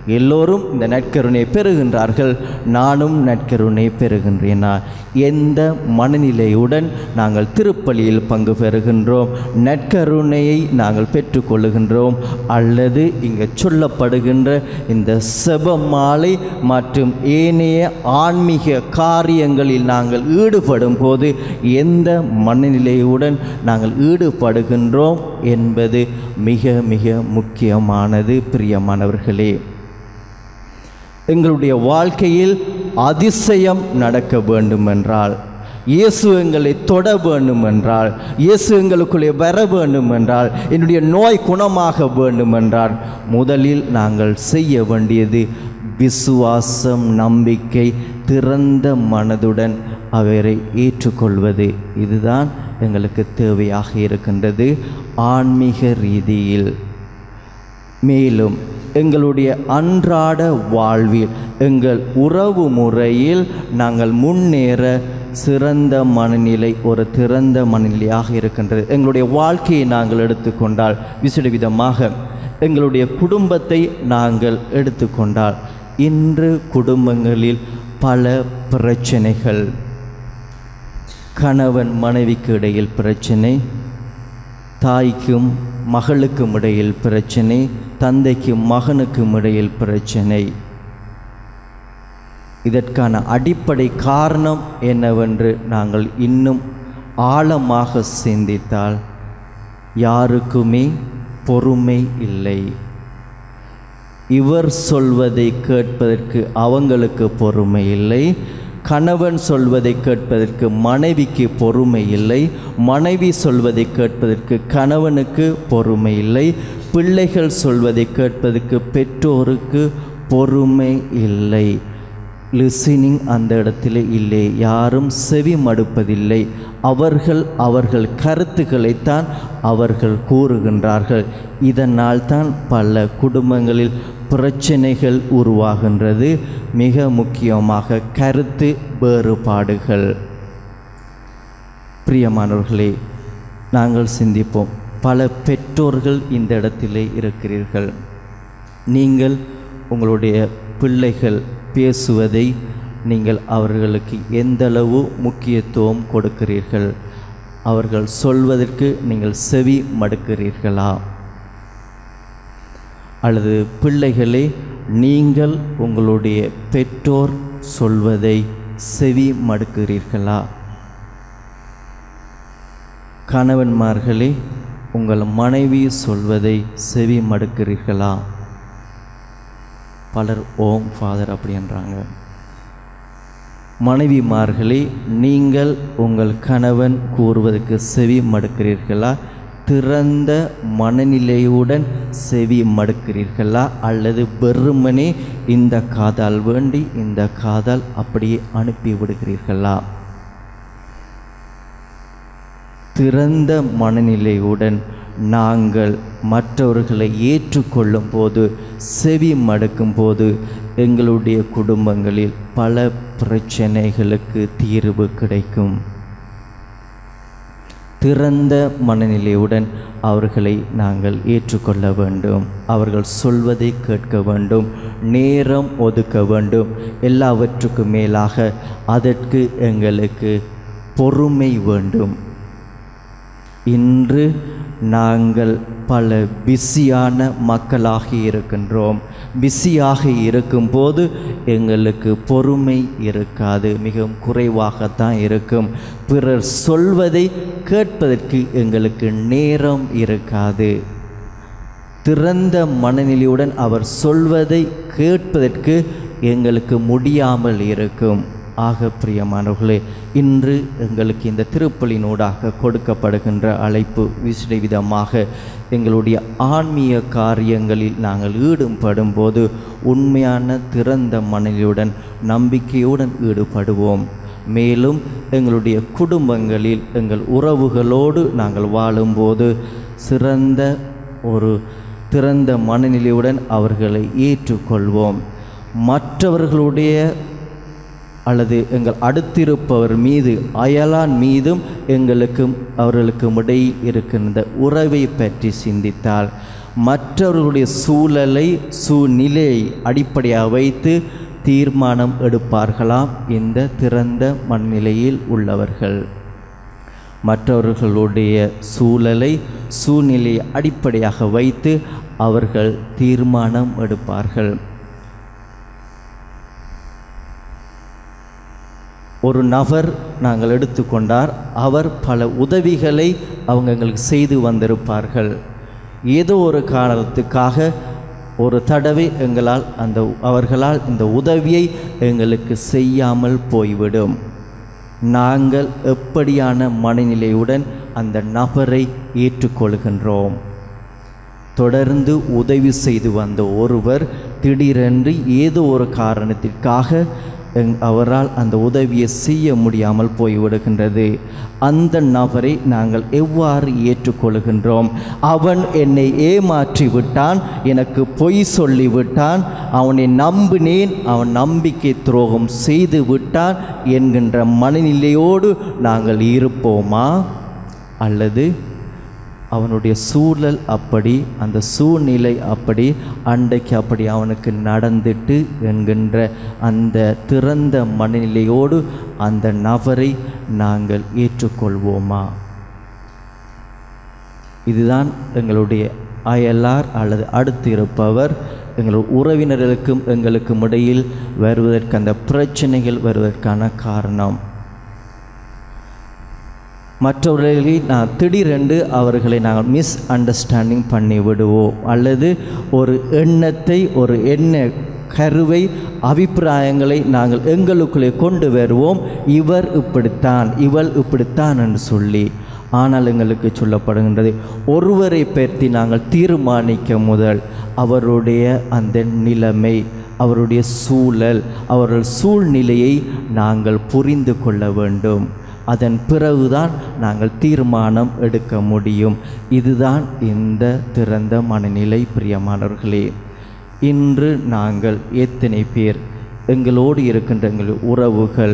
எல்லோரும் இந்த நற்கருணை பெறுகின்றார்கள் நானும் நற்கருணை பெறுகின்றேனா எந்த மனநிலையுடன் நாங்கள் திருப்பலியில் பங்கு பெறுகின்றோம் நற்கருணையை நாங்கள் பெற்றுக்கொள்ளுகின்றோம் அல்லது இங்கே சொல்லப்படுகின்ற இந்த செப மாலை மற்றும் ஏனைய ஆன்மீக காரியங்களில் நாங்கள் ஈடுபடும் போது எந்த மனநிலையுடன் நாங்கள் ஈடுபடுகின்றோம் என்பது மிக மிக முக்கியமானது பிரியமானவர்களே எங்களுடைய வாழ்க்கையில் அதிசயம் நடக்க வேண்டுமென்றால் இயேசு எங்களை தொட வேண்டுமென்றால் இயேசு எங்களுக்குள்ளே வர வேண்டுமென்றால் என்னுடைய நோய் குணமாக வேண்டுமென்றால் முதலில் நாங்கள் செய்ய வேண்டியது விசுவாசம் நம்பிக்கை திறந்த மனதுடன் அவரை ஏற்றுக்கொள்வது இதுதான் எங்களுக்கு தேவையாக இருக்கின்றது ஆன்மீக ரீதியில் மேலும் எங்களுடைய அன்றாட வாழ்வில் எங்கள் உறவு முறையில் நாங்கள் முன்னேற சிறந்த மனநிலை ஒரு திறந்த மனநிலையாக இருக்கின்றது எங்களுடைய வாழ்க்கையை நாங்கள் எடுத்துக்கொண்டால் விசேட விதமாக எங்களுடைய குடும்பத்தை நாங்கள் எடுத்துக்கொண்டால் இன்று குடும்பங்களில் பல பிரச்சனைகள் கணவன் மனைவிக்கு இடையில் பிரச்சனை தாய்க்கும் மகளுக்கும் இடையில் பிரச்சனை தந்தைக்கும் மகனுக்கும் இடையில் பிரச்சனை இதற்கான அடிப்படை காரணம் என்னவென்று நாங்கள் இன்னும் ஆழமாக சிந்தித்தால் யாருக்குமே பொறுமை இல்லை இவர் சொல்வதை கேட்பதற்கு அவங்களுக்கு பொறுமை இல்லை கணவன் சொல்வதை கேட்பதற்கு மனைவிக்கு பொறுமை இல்லை மனைவி சொல்வதை கேட்பதற்கு கணவனுக்கு பொறுமை இல்லை பிள்ளைகள் சொல்வதை கேட்பதற்கு பெற்றோருக்கு பொறுமை இல்லை லிசனிங் அந்த இடத்துல இல்லை யாரும் செவி மடுப்பதில்லை அவர்கள் அவர்கள் கருத்துக்களைத்தான் அவர்கள் கூறுகின்றார்கள் இதனால் தான் பல குடும்பங்களில் பிரச்சனைகள் உருவாகின்றது மிக முக்கியமாக கருத்து வேறுபாடுகள் பிரியமானவர்களே நாங்கள் சிந்திப்போம் பல பெற்றோர்கள் இந்த இடத்திலே இருக்கிறீர்கள் நீங்கள் உங்களுடைய பிள்ளைகள் பேசுவதை நீங்கள் அவர்களுக்கு எந்தளவு முக்கியத்துவம் கொடுக்கிறீர்கள் அவர்கள் சொல்வதற்கு நீங்கள் செவி மடுக்கிறீர்களா அல்லது பிள்ளைகளே நீங்கள் உங்களுடைய பெற்றோர் சொல்வதை செவி மடுக்கிறீர்களா கணவன்மார்களே உங்கள் மனைவி சொல்வதை செவி மடுக்கிறீர்களா பலர் ஓம் ஃபாதர் அப்படின்றாங்க மனைவிமார்களே நீங்கள் உங்கள் கணவன் கூறுவதற்கு செவி மடுக்கிறீர்களா திறந்த மனநிலையுடன் செவி மடுக்கிறீர்களா அல்லது வெறுமனே இந்த காதால் வேண்டி இந்த காதால் அப்படியே அனுப்பி விடுகிறீர்களா திறந்த மனநிலையுடன் நாங்கள் மற்றவர்களை ஏற்றுக்கொள்ளும் போது செவி மடுக்கும் போது எங்களுடைய குடும்பங்களில் பல பிரச்சனைகளுக்கு தீர்வு கிடைக்கும் திறந்த மனநிலையுடன் அவர்களை நாங்கள் ஏற்றுக்கொள்ள வேண்டும் அவர்கள் சொல்வதை கேட்க வேண்டும் நேரம் ஒதுக்க வேண்டும் எல்லாவற்றுக்கும் மேலாக அதற்கு எங்களுக்கு பொறுமை வேண்டும் இன்று நாங்கள் பல பிஸியான மக்களாக இருக்கின்றோம் பிஸியாக இருக்கும்போது எங்களுக்கு பொறுமை இருக்காது மிகவும் குறைவாகத்தான் இருக்கும் பிறர் சொல்வதை கேட்பதற்கு எங்களுக்கு நேரம் இருக்காது திறந்த மனநிலையுடன் அவர் சொல்வதை கேட்பதற்கு எங்களுக்கு முடியாமல் இருக்கும் ஆக பிரியமானவர்களே இன்று எங்களுக்கு இந்த திருப்பலினூடாக கொடுக்கப்படுகின்ற அழைப்பு விசேட விதமாக எங்களுடைய ஆன்மீக காரியங்களில் நாங்கள் ஈடுபடும் போது உண்மையான திறந்த மனநிலையுடன் நம்பிக்கையுடன் ஈடுபடுவோம் மேலும் எங்களுடைய குடும்பங்களில் எங்கள் உறவுகளோடு நாங்கள் வாழும்போது சிறந்த ஒரு திறந்த மனநிலையுடன் அவர்களை ஏற்றுக்கொள்வோம் மற்றவர்களுடைய அல்லது எங்கள் அடுத்திருப்பவர் மீது அயலான் மீதும் எங்களுக்கும் அவர்களுக்கும் இடையில் இருக்கின்ற உறவை பற்றி சிந்தித்தால் மற்றவர்களுடைய சூழலை சூழ்நிலையை அடிப்படையாக வைத்து தீர்மானம் எடுப்பார்களாம் இந்த திறந்த மனநிலையில் உள்ளவர்கள் மற்றவர்களுடைய சூழலை சூழ்நிலையை அடிப்படையாக வைத்து அவர்கள் தீர்மானம் எடுப்பார்கள் ஒரு நபர் நாங்கள் எடுத்துக்கொண்டார் அவர் பல உதவிகளை அவங்க எங்களுக்கு செய்து வந்திருப்பார்கள் ஏதோ ஒரு காரணத்துக்காக ஒரு தடவை எங்களால் அந்த அவர்களால் இந்த உதவியை எங்களுக்கு செய்யாமல் போய்விடும் நாங்கள் எப்படியான மனநிலையுடன் அந்த நபரை ஏற்றுக்கொள்கின்றோம் தொடர்ந்து உதவி செய்து வந்த ஒருவர் திடீரென்று ஏதோ ஒரு காரணத்திற்காக எங் அவரால் அந்த உதவியை செய்ய முடியாமல் போய்விடுகின்றது அந்த நபரை நாங்கள் எவ்வாறு ஏற்றுக்கொள்கின்றோம் அவன் என்னை ஏமாற்றி விட்டான் எனக்கு பொய் சொல்லிவிட்டான் அவனை நம்பினேன் அவன் நம்பிக்கை துரோகம் செய்து விட்டான் என்கின்ற மனநிலையோடு நாங்கள் இருப்போமா அல்லது அவனுடைய சூழல் அப்படி அந்த சூழ்நிலை அப்படி அன்றைக்கு அப்படி அவனுக்கு நடந்துட்டு என்கின்ற அந்த திறந்த மனநிலையோடு அந்த நபரை நாங்கள் ஏற்றுக்கொள்வோமா இதுதான் எங்களுடைய அயலார் அல்லது அடுத்து இருப்பவர் எங்கள் உறவினர்களுக்கும் எங்களுக்கும் இடையில் வருவதற்கு அந்த பிரச்சனைகள் வருவதற்கான காரணம் மற்றவர்களை நான் திடீரென்று அவர்களை நாங்கள் மிஸ் அண்டர்ஸ்டாண்டிங் பண்ணி விடுவோம் அல்லது ஒரு எண்ணத்தை ஒரு எண்ண கருவை அபிப்பிராயங்களை நாங்கள் எங்களுக்குள்ளே கொண்டு வருவோம் இவர் இப்படித்தான் இவள் இப்படித்தான் என்று சொல்லி ஆனால் எங்களுக்கு சொல்லப்படுகின்றது ஒருவரை பற்றி நாங்கள் தீர்மானிக்க முதல் அவருடைய அந்த நிலைமை அவருடைய சூழல் அவர்கள் சூழ்நிலையை நாங்கள் புரிந்து கொள்ள வேண்டும் அதன் பிறகுதான் நாங்கள் தீர்மானம் எடுக்க முடியும் இதுதான் இந்த திறந்த மனநிலை பிரியமானவர்களே இன்று நாங்கள் எத்தனை பேர் எங்களோடு இருக்கின்ற எங்கள் உறவுகள்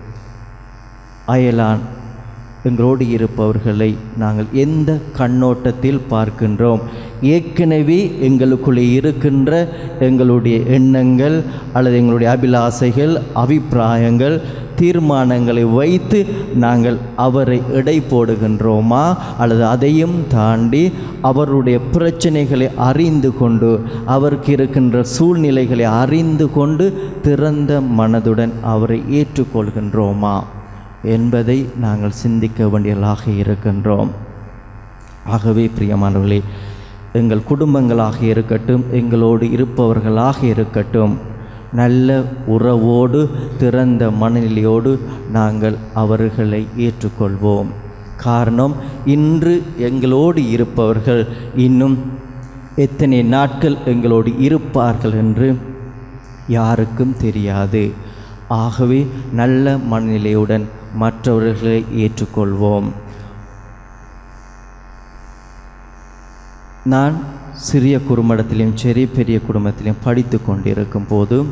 அயலான் எங்களோடு இருப்பவர்களை நாங்கள் எந்த கண்ணோட்டத்தில் பார்க்கின்றோம் ஏற்கனவே எங்களுக்குள்ளே இருக்கின்ற எங்களுடைய எண்ணங்கள் அல்லது எங்களுடைய அபிலாசைகள் அபிப்பிராயங்கள் தீர்மானங்களை வைத்து நாங்கள் அவரை எடை போடுகின்றோமா அல்லது அதையும் தாண்டி அவருடைய பிரச்சனைகளை அறிந்து கொண்டு அவருக்கு இருக்கின்ற சூழ்நிலைகளை அறிந்து கொண்டு திறந்த மனதுடன் அவரை ஏற்றுக்கொள்கின்றோமா என்பதை நாங்கள் சிந்திக்க வேண்டியதாக இருக்கின்றோம் ஆகவே பிரியமானவர்களே எங்கள் குடும்பங்களாக இருக்கட்டும் எங்களோடு இருப்பவர்களாக இருக்கட்டும் நல்ல உறவோடு திறந்த மனநிலையோடு நாங்கள் அவர்களை ஏற்றுக்கொள்வோம் காரணம் இன்று எங்களோடு இருப்பவர்கள் இன்னும் எத்தனை நாட்கள் எங்களோடு இருப்பார்கள் என்று யாருக்கும் தெரியாது ஆகவே நல்ல மனநிலையுடன் மற்றவர்களை ஏற்றுக்கொள்வோம் நான் சிறிய குடும்பத்திலும் சரி பெரிய குடும்பத்திலும் படித்து கொண்டிருக்கும் போதும்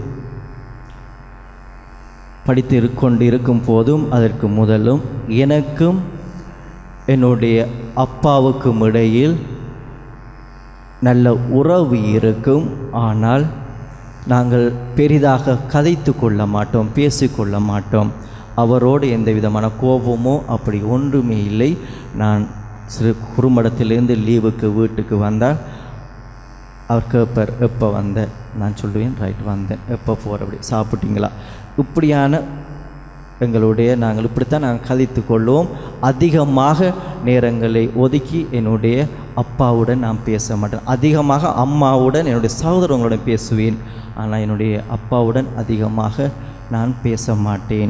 படித்து கொண்டிருக்கும் போதும் அதற்கு முதலும் எனக்கும் என்னுடைய அப்பாவுக்கும் இடையில் நல்ல உறவு இருக்கும் ஆனால் நாங்கள் பெரிதாக கதைத்து கொள்ள மாட்டோம் பேசிக்கொள்ள மாட்டோம் அவரோடு எந்த விதமான கோபமோ அப்படி ஒன்றுமே இல்லை நான் சிறு குறும்படத்திலிருந்து லீவுக்கு வீட்டுக்கு வந்தால் அவர் கேட்பார் எப்போ வந்த நான் சொல்லுவேன் ரைட் வந்தேன் எப்போ போகிற அப்படி சாப்பிட்டீங்களா இப்படியான எங்களுடைய நாங்கள் இப்படித்தான் நாங்கள் கதைத்து கொள்வோம் அதிகமாக நேரங்களை ஒதுக்கி என்னுடைய அப்பாவுடன் நான் பேச மாட்டேன் அதிகமாக அம்மாவுடன் என்னுடைய சகோதரங்களுடன் பேசுவேன் ஆனால் என்னுடைய அப்பாவுடன் அதிகமாக நான் பேச மாட்டேன்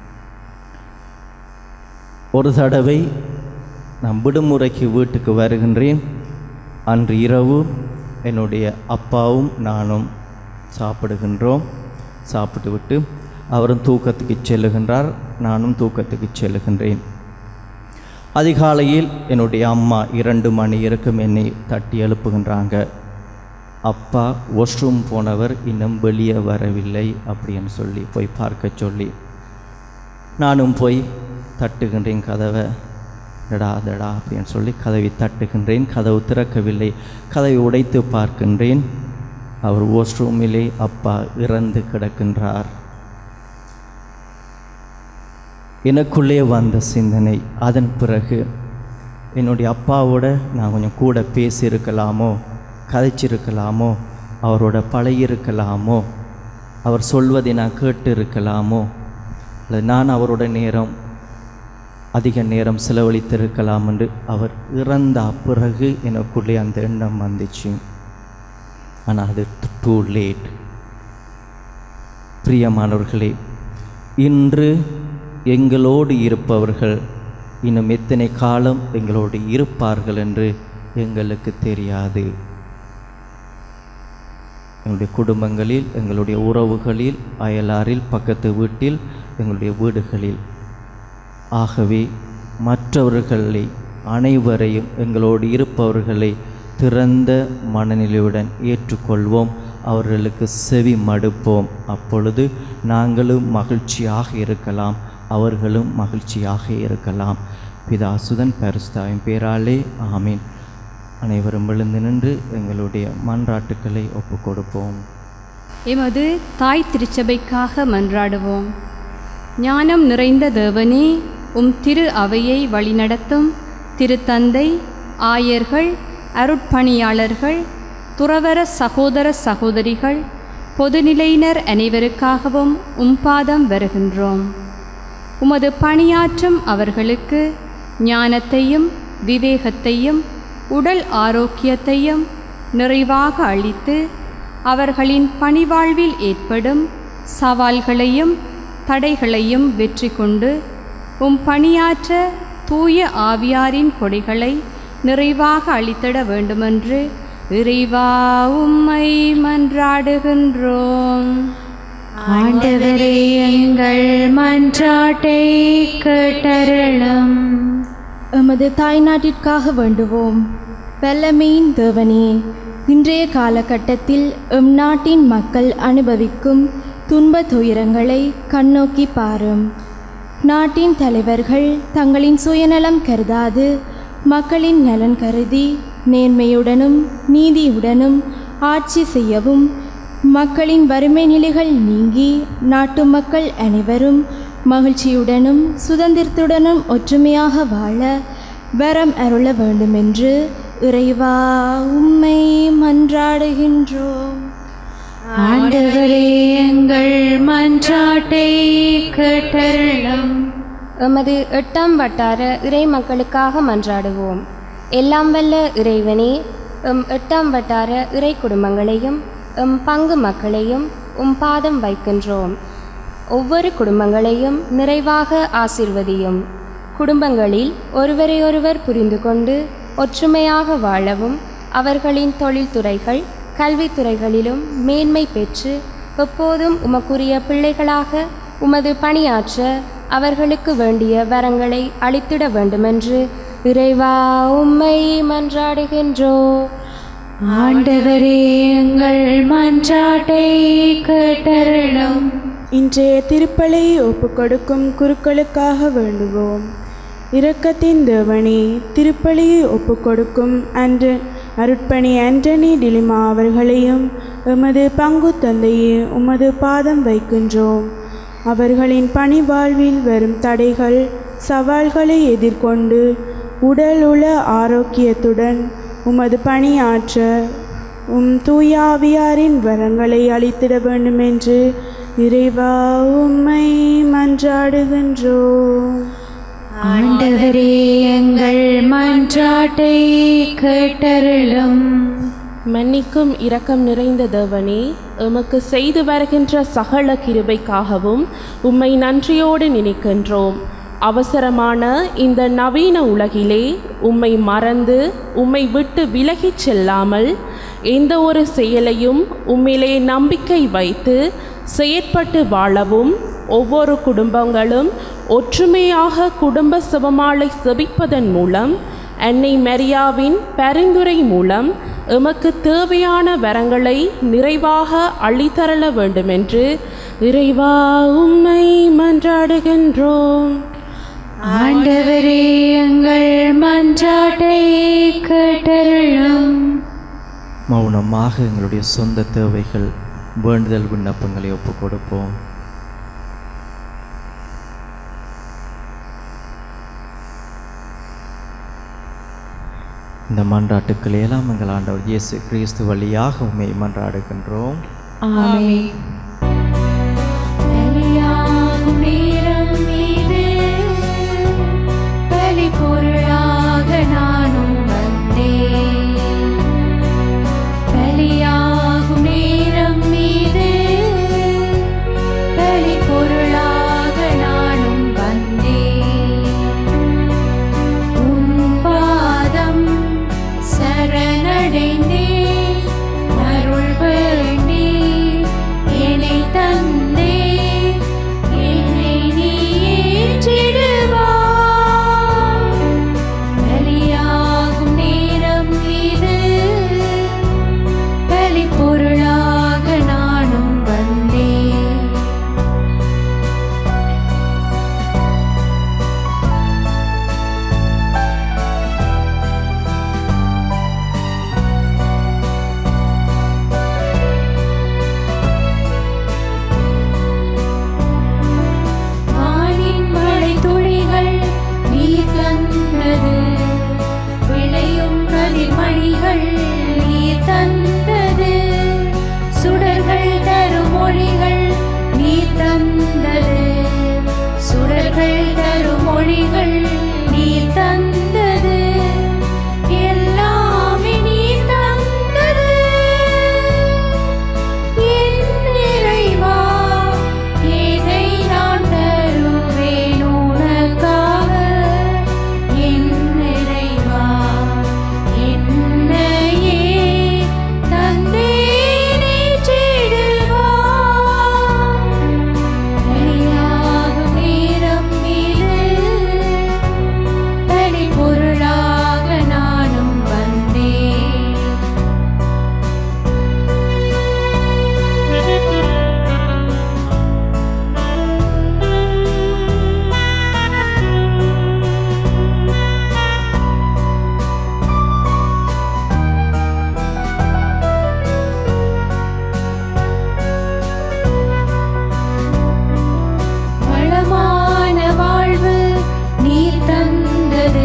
ஒரு தடவை நான் விடுமுறைக்கு வீட்டுக்கு வருகின்றேன் அன்று இரவு என்னுடைய அப்பாவும் நானும் சாப்பிடுகின்றோம் சாப்பிட்டு விட்டு அவரும் தூக்கத்துக்கு செல்லுகின்றார் நானும் தூக்கத்துக்கு செல்லுகின்றேன் அதிகாலையில் என்னுடைய அம்மா இரண்டு மணி இருக்கும் என்னை தட்டி எழுப்புகின்றாங்க அப்பா வாஷ்ரூம் போனவர் இன்னும் வெளியே வரவில்லை அப்படின்னு சொல்லி போய் பார்க்க சொல்லி நானும் போய் தட்டுகின்றேன் கதவை டடா டடா அப்படின்னு சொல்லி கதவை தட்டுகின்றேன் கதவு திறக்கவில்லை கதவை உடைத்து பார்க்கின்றேன் அவர் வாஷ்ரூமிலே அப்பா இறந்து கிடக்கின்றார் எனக்குள்ளே வந்த சிந்தனை அதன் பிறகு என்னுடைய அப்பாவோட நான் கொஞ்சம் கூட பேசியிருக்கலாமோ கதைச்சிருக்கலாமோ அவரோட பழகியிருக்கலாமோ அவர் சொல்வதை நான் கேட்டு இருக்கலாமோ அல்லது நான் அவரோட நேரம் அதிக நேரம் செலவழித்திருக்கலாம் என்று அவர் இறந்த பிறகு எனக்குள்ளே அந்த எண்ணம் வந்துச்சு ஆனால் அது டூ லேட் பிரியமானவர்களே இன்று எங்களோடு இருப்பவர்கள் இன்னும் எத்தனை காலம் எங்களோடு இருப்பார்கள் என்று எங்களுக்கு தெரியாது எங்களுடைய குடும்பங்களில் எங்களுடைய உறவுகளில் அயலாரில் பக்கத்து வீட்டில் எங்களுடைய வீடுகளில் ஆகவே மற்றவர்களை அனைவரையும் எங்களோடு இருப்பவர்களை திறந்த மனநிலையுடன் ஏற்றுக்கொள்வோம் அவர்களுக்கு செவி மடுப்போம் அப்பொழுது நாங்களும் மகிழ்ச்சியாக இருக்கலாம் அவர்களும் மகிழ்ச்சியாக இருக்கலாம் பிதாசுதன் பரிசுத்தாவின் பேராலே ஆமீன் அனைவரும் விழுந்து நின்று எங்களுடைய மன்றாட்டுக்களை ஒப்புக் கொடுப்போம் எமது தாய் திருச்சபைக்காக மன்றாடுவோம் ஞானம் நிறைந்த தேவனே உம் திரு அவையை வழிநடத்தும் திருத்தந்தை ஆயர்கள் அருட்பணியாளர்கள் துறவர சகோதர சகோதரிகள் பொதுநிலையினர் அனைவருக்காகவும் உம் பாதம் வருகின்றோம் உமது பணியாற்றும் அவர்களுக்கு ஞானத்தையும் விவேகத்தையும் உடல் ஆரோக்கியத்தையும் நிறைவாக அளித்து அவர்களின் பணிவாழ்வில் ஏற்படும் சவால்களையும் தடைகளையும் வெற்றி கொண்டு உம் பணியாற்ற தூய ஆவியாரின் கொடைகளை நிறைவாக அளித்திட வேண்டுமென்று இறைவா உம்மை மன்றாடுகின்றோம் ஆண்டவரே எங்கள் மன்றாட்டை கேட்டருளும் எமது தாய்நாட்டிற்காக வேண்டுவோம் வல்லமையின் தேவனே இன்றைய காலகட்டத்தில் எம் நாட்டின் மக்கள் அனுபவிக்கும் துன்ப துயரங்களை கண்ணோக்கி பாரும் நாட்டின் தலைவர்கள் தங்களின் சுயநலம் கருதாது மக்களின் நலன் கருதி நேர்மையுடனும் நீதியுடனும் ஆட்சி செய்யவும் மக்களின் வறுமை நிலைகள் நீங்கி நாட்டு மக்கள் அனைவரும் மகிழ்ச்சியுடனும் சுதந்திரத்துடனும் ஒற்றுமையாக வாழ வரம் அருள வேண்டுமென்று இறைவா உம்மை மன்றாடுகின்றோம் ஆண்டவரே எங்கள் மன்றாட்டை கேட்டருளும் எமது எட்டாம் வட்டார இறை மக்களுக்காக மன்றாடுவோம் எல்லாம் வல்ல இறைவனே எம் எட்டாம் வட்டார இறை குடும்பங்களையும் எம் பங்கு மக்களையும் உம் பாதம் வைக்கின்றோம் ஒவ்வொரு குடும்பங்களையும் நிறைவாக ஆசிர்வதியும் குடும்பங்களில் ஒருவரையொருவர் புரிந்து கொண்டு ஒற்றுமையாக வாழவும் அவர்களின் தொழில்துறைகள் கல்வித்துறைகளிலும் மேன்மை பெற்று எப்போதும் உமக்குரிய பிள்ளைகளாக உமது பணியாற்ற அவர்களுக்கு வேண்டிய வரங்களை அளித்திட வேண்டுமென்று இறைவா உம்மை மன்றாடுகின்றோ ஆண்டவரே எங்கள் மன்றாட்டை கேட்டருளும் இன்றைய திருப்பலை ஒப்புக்கொடுக்கும் குருக்களுக்காக வேண்டுவோம் இரக்கத்தின் தேவனே திருப்பலியை ஒப்புக்கொடுக்கும் அன்று அருட்பணி ஆண்டனி டிலிமா அவர்களையும் எமது பங்கு தந்தையே உமது பாதம் வைக்கின்றோம் அவர்களின் பணி வாழ்வில் வரும் தடைகள் சவால்களை எதிர்கொண்டு உடல் உள ஆரோக்கியத்துடன் உமது பணியாற்ற உம் தூயாவியாரின் வரங்களை அளித்திட வேண்டுமென்று இறைவா உம்மை மன்றாடுகின்றோம் ஆண்டவரே எங்கள் மன்றாட்டை கேட்டருளும் மன்னிக்கும் இரக்கம் நிறைந்த தேவனே எமக்கு செய்து வருகின்ற சகல கிருபைக்காகவும் உம்மை நன்றியோடு நினைக்கின்றோம் அவசரமான இந்த நவீன உலகிலே உம்மை மறந்து உம்மை விட்டு விலகிச் செல்லாமல் எந்த ஒரு செயலையும் உம்மிலே நம்பிக்கை வைத்து செயற்பட்டு வாழவும் ஒவ்வொரு குடும்பங்களும் ஒற்றுமையாக குடும்ப சிவமாலை செபிப்பதன் மூலம் அன்னை மரியாவின் பரிந்துரை மூலம் எமக்கு தேவையான வரங்களை நிறைவாக அள்ளித்தரள வேண்டுமென்று இறைவா உம்மை மன்றாடுகின்றோம் ஆண்டவரே எங்கள் மன்றாட்டை கேட்டருளும் மௌனமாக எங்களுடைய சொந்த தேவைகள் வேண்டுதல் விண்ணப்பங்களை ஒப்புக் கொடுப்போம் இந்த மன்றாட்டுக்களை எல்லாம் எங்கள் ஆண்டவர் இயேசு கிறிஸ்து வழியாக உண்மை மன்றாடுகின்றோம் ஆமென் பலியாகும் நேரம் இது பலி பொருளாக நானும் வந்தேன் பலியாகும் நேரம் இது பலி பொருளாக நானும் வந்தேன் உன் பாதம் சரணடைந்தேன் அருள் வேண்டி என்னை தந்தே என்னை நீ ஏற்றிடுவாய் பலியாகும் நேரம் இது பலி பொருளாக நானும் வந்தேன் வானின் மழை துளிகள் நீர் தந்தது விளையும் கதிர்மணிகள் நீர் தந்தது சுடர்கள் தரும் மொழிகள் நீர் தந்தது சுடர்கள் தரும் மொழிகள் நீர் தந்தது எல்லாமே நீர் தந்தது என் நிறைவா இதை நான் தருவேன் உனக்காக என் நிறைவா என்னையே தந்தேனே சிடுவாய் பலியாகும் நேரம் இது பலி பொருளாக நானும் வந்தேன் வளமான வாழ்வு நீர் தந்தது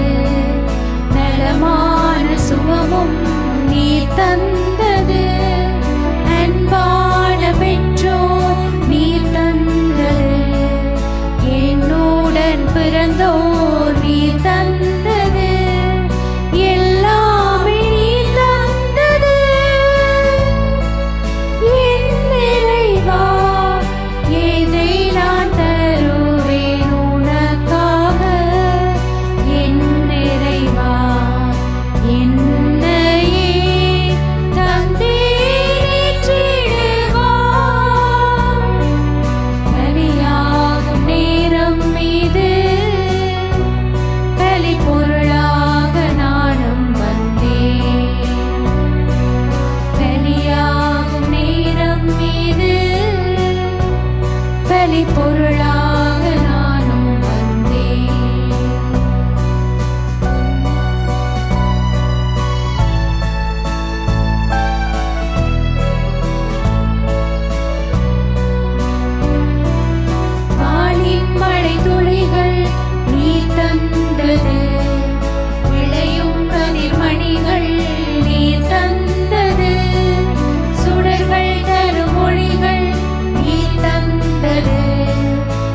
நலமான சுகமும் நீர் தந்தது அன்பான பெற்றோர் நீர் தந்தது என்னுடன் பிறந்தோர் நீர் தந்தது எல்லாமே நீர் தந்தது என் நிறைவா எதை நான் தருவேன் உனக்காக என் நிறைவா என்னையே தந்தேற்றிடுவாய் பலியாகும் நேரம் இது பலி பொருளாக நானும் வந்தேன் பலியாகும் நேரம் இது பலி பொருளாக நானும் வந்தேன் வானின் மழை துளிகள் நீ தந்தது விளையும் கதிர்மணிகள் நீ தந்தது சுடர்கள் தரும் மொழிகள் நீ தந்தது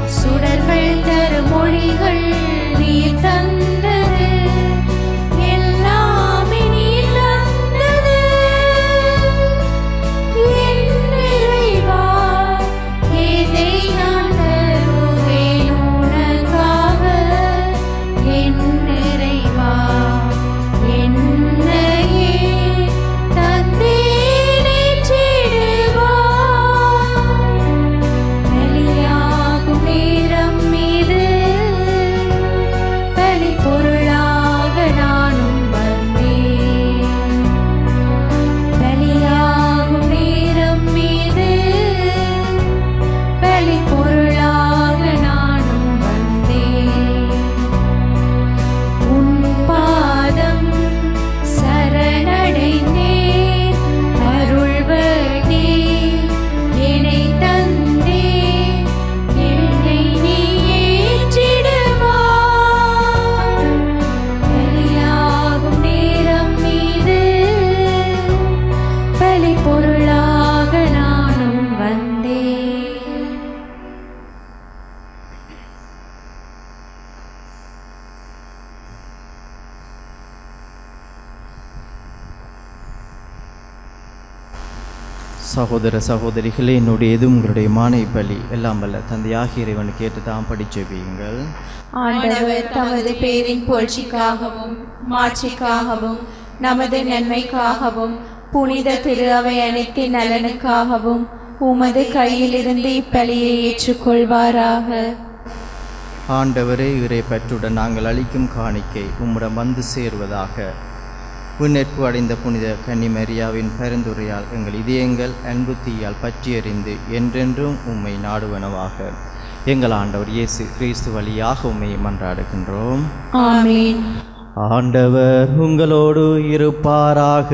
சகோதர சகோதரிகளே என்னுடைய இது உங்களுடைய மானை பலி எல்லாம் வல்ல தந்தையாகிய இறைவன் கேட்டு தான் படிச்செவியுங்கள் ஆண்டவர் தமது பேரின் புகழ்ச்சிக்காகவும் மாட்சிக்காகவும் நமது நன்மைக்காகவும் புனித திரு அவை அனைத்தின் நலனுக்காகவும் உமது கையிலிருந்து இப்பலியை ஏற்றுக்கொள்வாராக ஆண்டவரே இறை பற்றுடன் நாங்கள் அளிக்கும் காணிக்கை உம்மிடம் வந்து சேருவதாக விண்ணேற்பு அடைந்த புனித கன்னிமரியாவின் பரிந்துரையால் எங்கள் இதயங்கள் அன்பு தீயால் பற்றியறிந்து என்றென்றும் உம்மை நாடுவனவாக எங்கள் ஆண்டவர் இயேசு கிறிஸ்து வழியாக உம்மை மன்றாடுகின்றோம் ஆமீன் ஆண்டவர் உங்களோடு இருப்பாராக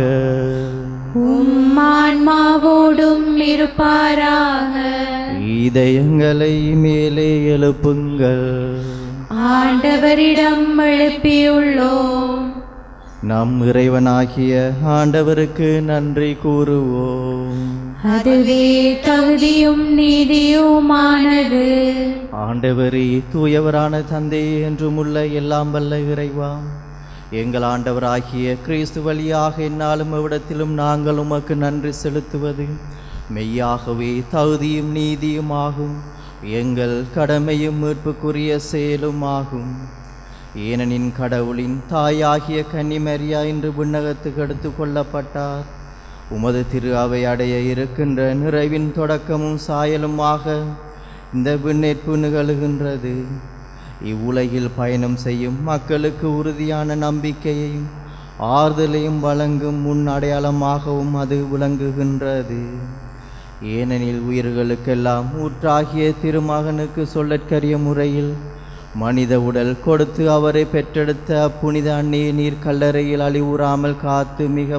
உம்மான்மாவோடும் இருப்பாராக இதயங்களை மேலே எழுப்புங்கள் ஆண்டவரிடம் எழுப்பியுள்ளோம் நம் இறைவனாகிய ஆண்டவருக்கு நன்றி கூறுவோம் அதுவே தகுதியும் நீதியுமானது ஆண்டவரே தூயவரான தந்தை என்றும் உள்ள எல்லாம் வல்ல இறைவா எங்கள் ஆண்டவராகிய கிறிஸ்து வழியாக என்னாலும் எவ்விடத்திலும் நாங்கள் உமக்கு நன்றி செலுத்துவது மெய்யாகவே தகுதியும் நீதியும் ஆகும் எங்கள் கடமையும் மீட்புக்குரிய செயலும் ஆகும் ஏனெனின் கடவுளின் தாயாகிய கன்னிமரியா இன்று விண்ணகத்துக்கு எடுத்து கொள்ளப்பட்டார் உமது திரு அவை அடைய இருக்கின்ற நிறைவின் தொடக்கமும் சாயலுமாக இந்த விண்ணேற்பு நிகழுகின்றது இவ்வுலகில் பயணம் செய்யும் மக்களுக்கு உறுதியான நம்பிக்கையையும் ஆறுதலையும் வழங்கும் முன் அடையாளமாகவும் அது விளங்குகின்றது ஏனெனில் உயிர்களுக்கெல்லாம் ஊற்றாகிய திருமகனுக்கு சொல்லற்கரிய முறையில் மனித உடல் கொடுத்து அவரை பெற்றெடுத்த புனித அன்னையை நீர் கல்லறையில் அழிவுறாமல் காத்து மிக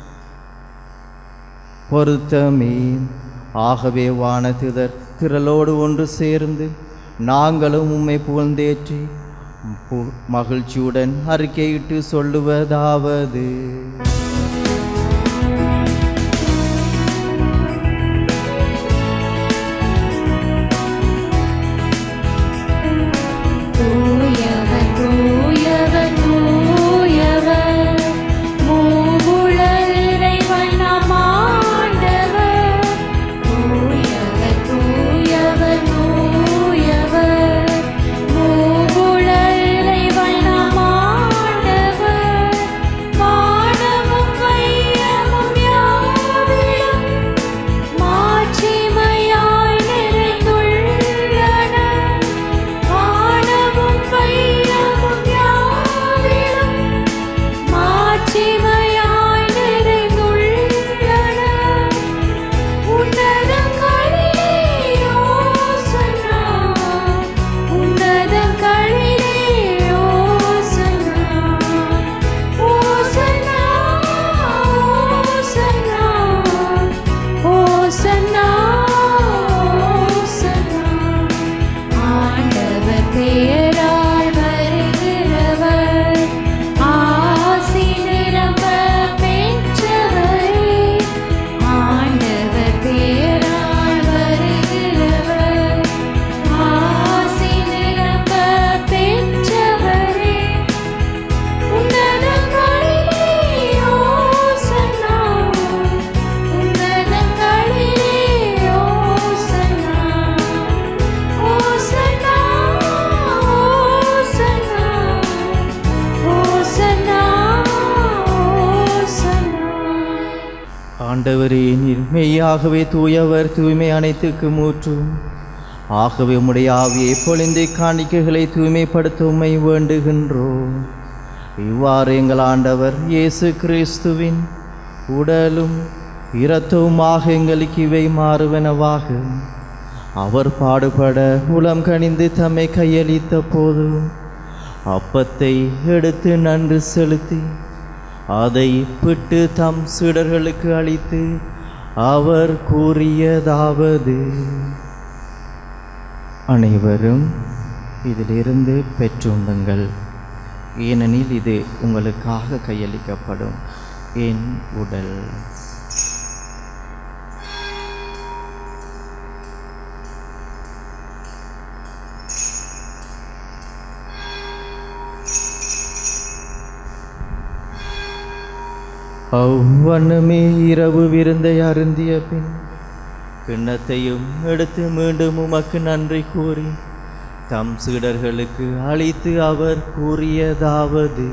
பொருத்தமே ஆகவே வானதிதர் திரளோடு ஒன்று சேர்ந்து நாங்களும் உம்மை புகழ்ந்தேற்றி பு- மகிழ்ச்சியுடன் அறிக்கையிட்டு சொல்லுவதாவது தூயவர் தூயவர் தூயவர் மூவுல இறைவன் நம் ஆண்டவர் தூயவர் தூயவர் தூயவர் மூவுல இறைவன் நம் ஆண்டவர் வானமும் வையமும் யாவிலும் மாட்சிமையாய் நிறைந்துள்ளன வானமும் வையமும் யாவிலும் மாட்சிமையாய் நிறைந்துள்ளன உன்னதங்களிலே யோசனா உன்னதங்களிலே யோசனா ஓசனா ஓசனா ஓசனா ஓசனா ஆண்டவர் பெயரால் வருகிறவர் ஆசி நிரம்ப பெற்றவரே ஆண்டவர் பெயரால் வருகிறவர் ஆசி நிரம்ப பெற்றவரே உன்னதங்களிலே யோசனா உன்னதங்களிலே யோசனா ஓசனா ஓசனா ஓசனா ஓசனா ஆண்டவரே நீர் மெய்யாகவே தூயவர் தூய்மை அனைத்துக்கு மூற்றும் ஆகவே உம்முடைய ஆவியை பொழிந்து காணிக்கைகளை தூய்மைப்படுத்த உம்மை வேண்டுகின்றோம் இவ்வாறு எங்கள் ஆண்டவர் இயேசு கிறிஸ்துவின் உடலும் இரத்தவுமாக எங்களுக்கு இவை மாறுவனவாக அவர் பாடுபட உளம் கனிந்து தம்மை கையளித்த போது அப்பத்தை எடுத்து நன்று செலுத்தி அதை பிட்டு தம் சீடர்களுக்கு அளித்து அவர் கூறியதாவது அனைவரும் இதிலிருந்து பெற்றுண்டுங்கள் ஏனெனில் இது உங்களுக்காக கையளிக்கப்படும் என் உடல் அவ்வண்ணமே இரவு விருந்தை அருந்திய பின் கிண்ணத்தையும் எடுத்து மீண்டும் உமக்கு நன்றி கூறி தம் சீடர்களுக்கு அளித்து அவர் கூறியதாவது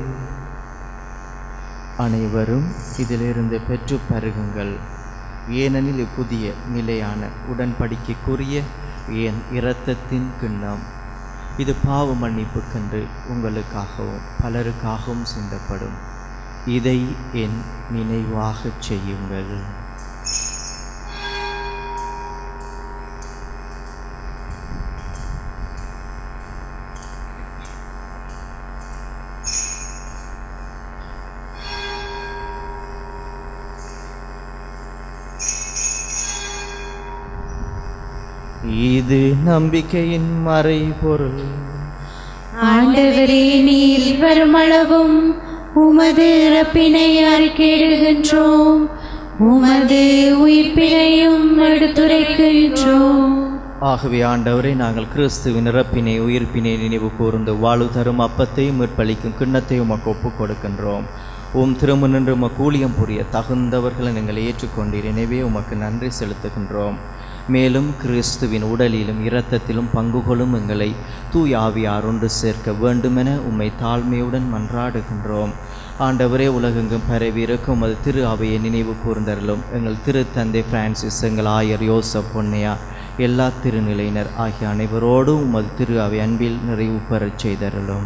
அனைவரும் இதிலிருந்து பெற்று பருகுங்கள் ஏனெனில் புதிய நிலையான உடன்படிக்கைக்குரிய என் இரத்தத்தின் கிண்ணம் இது பாவ மன்னிப்புக்கென்று உங்களுக்காகவும் பலருக்காகவும் சிந்தப்படும் இதை என் நினைவாகச் செய்யுங்கள் இது நம்பிக்கையின் மறைபொருள் ஆண்டவரே நீர் வருமளவும் உமது இறப்பினை அறிக்கையிடுகின்றோம் உமது உயிர்ப்பினையும் எடுத்துரைக்கின்றோம் ஆகவே ஆண்டவரே நாங்கள் கிறிஸ்துவின் இறப்பினை உயிர்ப்பினை நினைவு கூர்ந்து வாழ்வு தரும் அப்பத்தையும் மீட்பளிக்கும் கிண்ணத்தையும் உமக்கு ஒப்புக் கொடுக்கின்றோம் உம் திரும்ப நின்று உமக்கு ஊழியம் புரிய தகுந்தவர்களை நீங்கள் ஏற்றுக்கொண்டீர் எனவே உமக்கு நன்றி செலுத்துகின்றோம் மேலும் கிறிஸ்துவின் உடலிலும் இரத்தத்திலும் பங்கு கொள்ளும் எங்களை தூய் ஆவியார் ஒன்று சேர்க்க வேண்டுமென உம்மை தாழ்மையுடன் மன்றாடுகின்றோம் ஆண்டவரே உலகெங்கும் பரவி இருக்கும் உமது திரு அவையை நினைவு கூர்ந்தருளும் எங்கள் திரு தந்தை பிரான்சிஸ் எங்கள் ஆயர் யோசப் பொன்னையா எல்லா திருநிலையினர் ஆகிய அனைவரோடும் உமது திரு அவை அன்பில் நிறைவு பெறச் செய்தருளும்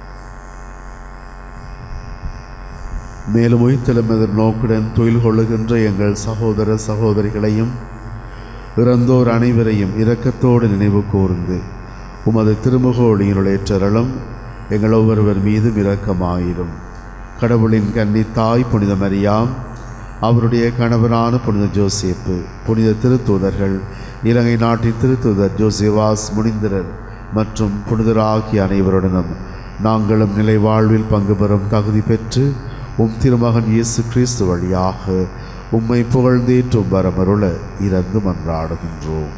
மேலும் உயிர்த்தெழும் எதிர்நோக்குடன் தொழில் கொள்ளுகின்ற எங்கள் சகோதர சகோதரிகளையும் இறந்தோர் அனைவரையும் இரக்கத்தோடு நினைவு கூர்ந்து உமது திருமுகோழியினுளேற்றரலும் எங்கள் ஒவ்வொருவர் மீதும் இரக்கமாயிரும் கடவுளின் கன்னி தாய் புனித மரியாம் அவருடைய கணவரான புனித ஜோசேப்பு புனித திருத்தூதர்கள் இலங்கை நாட்டின் திருத்தூதர் ஜோசேவாஸ் முனிந்திரர் மற்றும் புனிதர் ஆகிய அனைவருடனும் நாங்களும் நிலை வாழ்வில் பங்கு பெறும் தகுதி பெற்று உம் திருமகன் இயேசு கிறிஸ்து வழியாக உம்மை புகழ்ந்தேற்றும் வரமருள இறந்து மன்றாடுகின்றோம்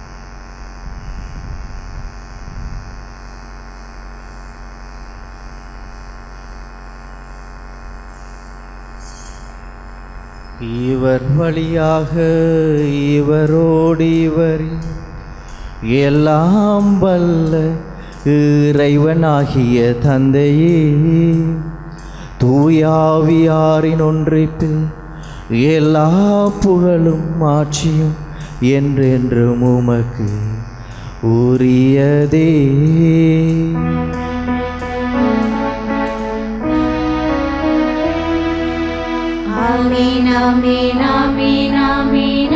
இவர் வழியாக இவரோடு இவரில் எல்லாம் வல்ல இறைவனாகிய தந்தையே தூயாவியாரின் ஒன்றிப்பில் எல்லா புகழும் ஆட்சியும் என்றென்றும் உமக்கு உரியதே ஆமீன் ஆமீன் ஆமீன் ஆமீன்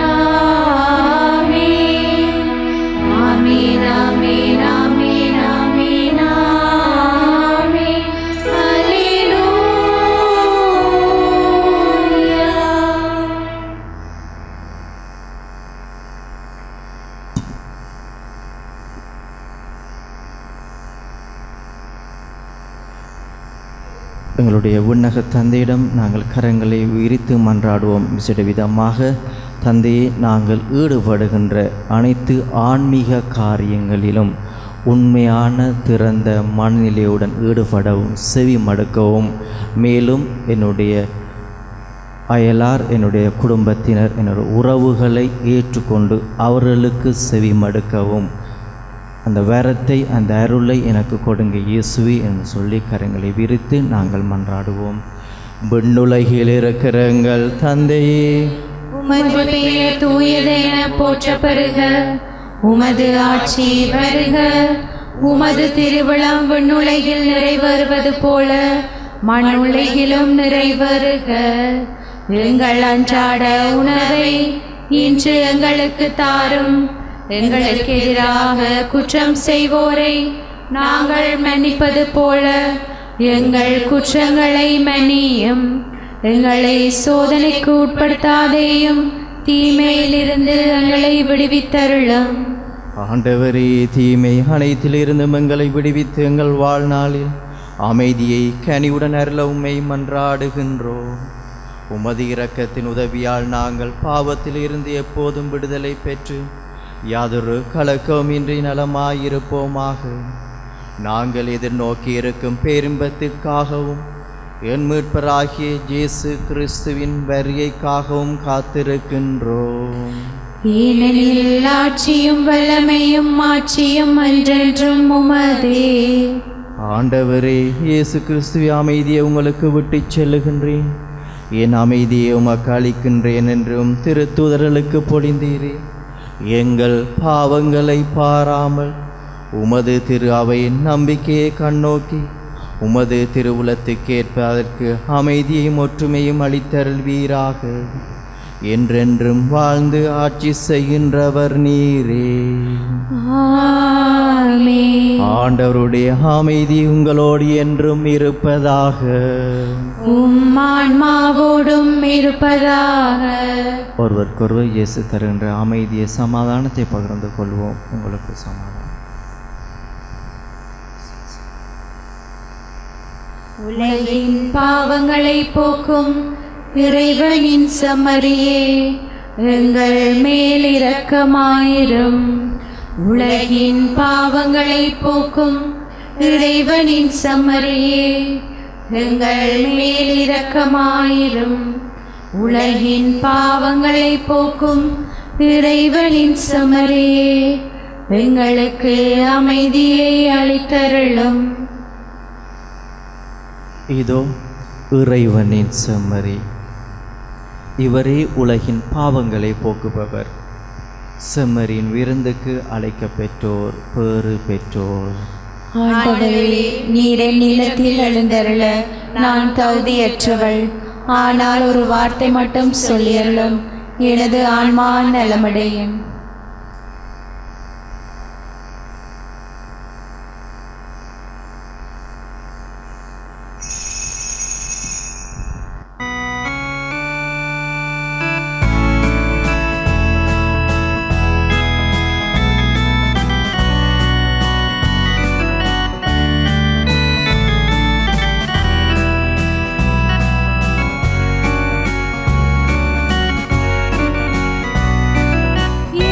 ஆமீன் ஆமீன் ஆமீன் ஆமீன் ஆமீன் ஆமீன் அல்லேலூயா எங்களுடைய விண்ணக தந்தையிடம் நாங்கள் கரங்களை விரித்து மன்றாடுவோம் விசேட விதமாக தந்தையே நாங்கள் ஈடுபடுகின்ற அனைத்து ஆன்மீக காரியங்களிலும் உண்மையான திறந்த மனநிலையுடன் ஈடுபடவும் செவி மடுக்கவும் மேலும் என்னுடைய அயலார் என்னுடைய குடும்பத்தினர் என்னுடைய உறவுகளை ஏற்றுக்கொண்டு அவர்களுக்கு செவி மடுக்கவும் அந்த வரத்தை அந்த அருளை எனக்கு கொடுங்க இயேசுவே என்று சொல்லி கரங்களை விரித்து நாங்கள் மன்றாடுவோம் விண்ணுலகில் இருக்கிற எங்கள் தந்தையே உமது பெயர் தூயது என போற்ற பெறுக உமது ஆட்சி வருக உமது திருவிழம் விண்ணுலகில் நிறைவேறுவது போல மண்ணுலகிலும் நிறைவேறுக எங்கள் அன்றாட உணவை இன்று எங்களுக்கு தாரும் எங்களுக்கு எதிராக குற்றம் செய்வோரை நாங்கள் மன்னிப்பது போல எங்கள் குற்றங்களை மன்னியும் எங்களை சோதனைக்கு உட்படுத்தாதேயும் தீமையிலிருந்து எங்களை விடுவித்தருளும் ஆண்டவரே தீமை அனைத்திலிருந்தும் எங்களை விடுவித்து எங்கள் வாழ்நாளில் அமைதியை கனிவுடன் அருள உம்மை மன்றாடுகின்றோம் உமது இரக்கத்தின் உதவியால் நாங்கள் பாவத்தில் இருந்து எப்போதும் விடுதலை பெற்று யாதொரு கலக்கமின்றி நலமாயிருப்போமாக நாங்கள் எதிர்நோக்கி இருக்கும் பேரின்பத்திற்காகவும் என் மீட்பராகிய இயேசு கிறிஸ்துவின் வருகைக்காகவும் காத்திருக்கின்றோம் ஏனெனில் ஆட்சியும் வல்லமையும் ஆட்சியும் என்றென்றும் உமதே ஆண்டவரே இயேசு கிறிஸ்துவ அமைதியை உங்களுக்கு விட்டுச் செல்லுகின்றேன் என் அமைதியை உமக்கு அளிக்கின்றேன் என்றும் திருத்தூதர்களுக்கு பொழிந்தீரே எங்கள் பாவங்களை பாராமல் உமது திரு அவையின் நம்பிக்கையை கண்ணோக்கி உமது திருவுலத்துக்கேற்ப அதற்கு அமைதியையும் ஒற்றுமையும் அளித்தருள்வீராக என்றென்றும் வாழ்ந்து ஆட்சி செய்கின்றவர் நீரே ஆமென். ஆண்டவருடைய அமைதி உங்களோடு என்றும் இருப்பதாக உம் ஆன்மாவோடும் இருப்பதாக ஒருவருக்கொருவர் இயேசு தருகின்ற அமைதியை சமாதானத்தை பகிர்ந்து கொள்வோம் உங்களுக்கு சமாதானம் உலகின் பாவங்களை போக்கும் இறைவனின் சமரியே எங்கள் மேல் இரக்கமாயிரும் உலகின் பாவங்களை போக்கும் இறைவனின் சமரியே எங்கள் மேல் இரக்கமாயிரும் உலகின் பாவங்களை போக்கும் இறைவனின் சமரியே எங்களுக்கு அமைதியை அளித்தருளும் இதோ இறைவனின் செம்மறி இவரே உலகின் பாவங்களை போக்குபவர் செம்மறியின் விருந்துக்கு அழைக்கப் பெற்றோர் பேறு பெற்றோர் ஆண்டவரே நீர் என் நிலத்தில் எழுந்தருள நான் தகுதியற்றவள் ஆனால் ஒரு வார்த்தை மட்டும் சொல்லியருளும் எனது ஆன்மா நலமடையும் ஏ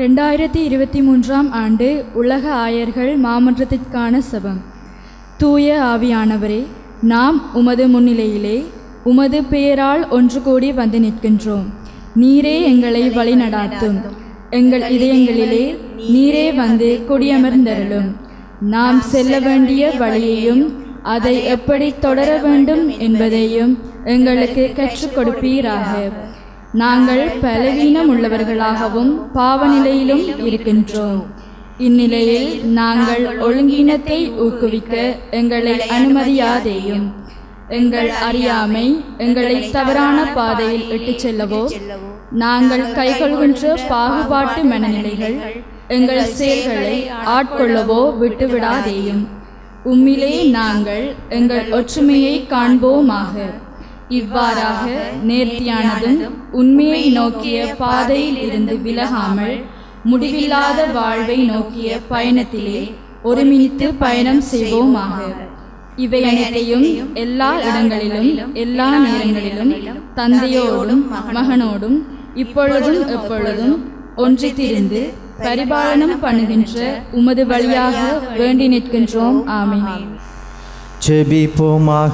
ரெண்டாயிரத்தி இருபத்தி மூன்றாம் ஆண்டு உலக ஆயர்கள் மாமன்றத்திற்கான சபம் தூய ஆவியானவரே நாம் உமது முன்னிலையிலே உமது பெயரால் ஒன்று கூடி வந்து நிற்கின்றோம் நீரே எங்களை வழிநடாத்தும் எங்கள் இதயங்களிலே நீரே வந்து குடியமர்ந்தருளும் நாம் செல்ல வேண்டிய வழியையும் அதை எப்படி தொடர வேண்டும் என்பதையும் எங்களுக்கு கற்றுக் கொடுப்பீராக நாங்கள் பலவீனம் உள்ளவர்களாகவும் பாவநிலையிலும் இருக்கின்றோம் இந்நிலையில் நாங்கள் ஒழுங்கீனத்தை ஊக்குவிக்க எங்களை அனுமதியாதேயும் எங்கள் அறியாமை எங்களை தவறான பாதையில் இட்டுச் செல்லவோ நாங்கள் கைகொள்கின்ற பாகுபாட்டு மனநிலைகள் எங்கள் செயல்களை ஆட்கொள்ளவோ விட்டுவிடாதேயும் உம்மிலே நாங்கள் எங்கள் ஒற்றுமையை காண்போமாக இவ்வாறாக நேர்த்தியானதும் உண்மையை நோக்கிய பாதையில் இருந்து விலகாமல் முடிவில்லாத வாழ்வை நோக்கிய பயணத்திலே ஒருமித்து பயணம் செய்வோமாக இவை அனைத்தையும் எல்லா இடங்களிலும் எல்லா நேரங்களிலும் தந்தையோடும் மகனோடும் இப்பொழுதும் எப்பொழுதும் ஒன்றித்திருந்து பரிபாலனம் பண்ணுகின்ற உமது வழியாக வேண்டி நிற்கின்றோம் ஆமென் ஜெபிப்போமாக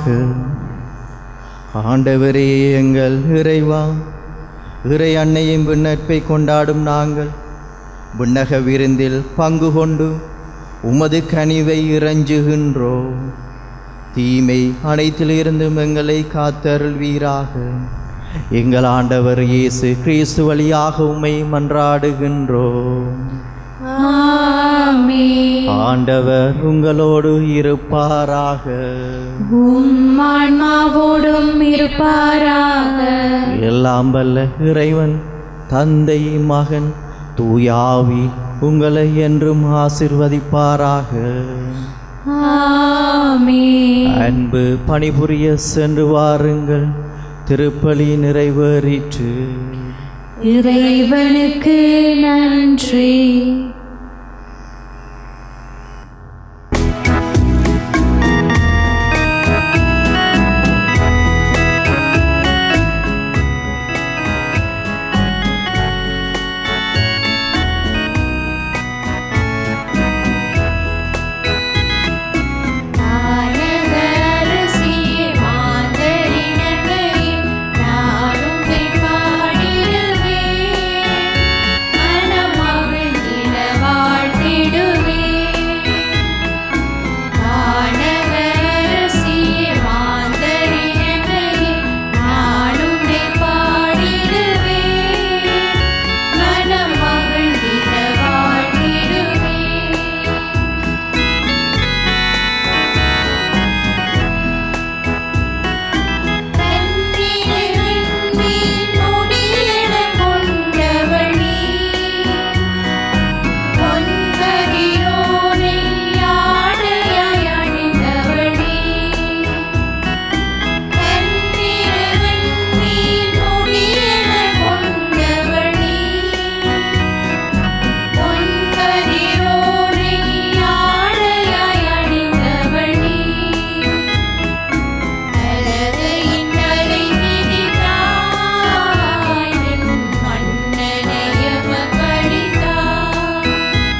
ஆண்டவரே எங்கள் இறைவா இறை அன்னையின் விண்ணப்பை கொண்டாடும் நாங்கள் விண்ணக விருந்தில் பங்கு கொண்டு உமது கனிவை இறைஞ்சுகின்றோம் தீமை அனைத்திலிருந்தும் எங்களை காத்தருள்வீராக எங்கள் ஆண்டவர் இயேசு கிறிஸ்து வழியாக உம்மை மன்றாடுகின்றோம் ஆண்டவர் உங்களோடு இருப்பாராக உம்மான்மாவோடும் இருப்பாராக எல்லாம் வல்ல இறைவன் தந்தை மகன் தூயாவி உங்களை என்றும் ஆசிர்வதிப்பாராக ஆமென் அன்பு பணிபுரிய சென்று வாருங்கள் திருப்பலி நிறைவேறிற்று இறைவனுக்கு நன்றி மாநகரசியே மாந்தரினங்களை நானும் பாடிடுவே மனமகிழ்ந்திட வாழ்த்திடுவே மாநகரசியே மாந்தரினங்களை நானும் பாடிடுவே மனம் மகிழ்ந்திட வாழ்த்திடுவே தன்னிறைவின் முடியென கொண்டவள் நீ. பொன்கதிரோனை ஆடையாய் அணிந்தவள் நீ. தன்னிறைவின் முடியென கொண்டவள் நீ. பொன்கதிரோனை ஆடையாய் அணிந்தவள் நீ. அழகையின் தலை மிதித்தாய், நின் மன்னனை எமக்களித்தாய்.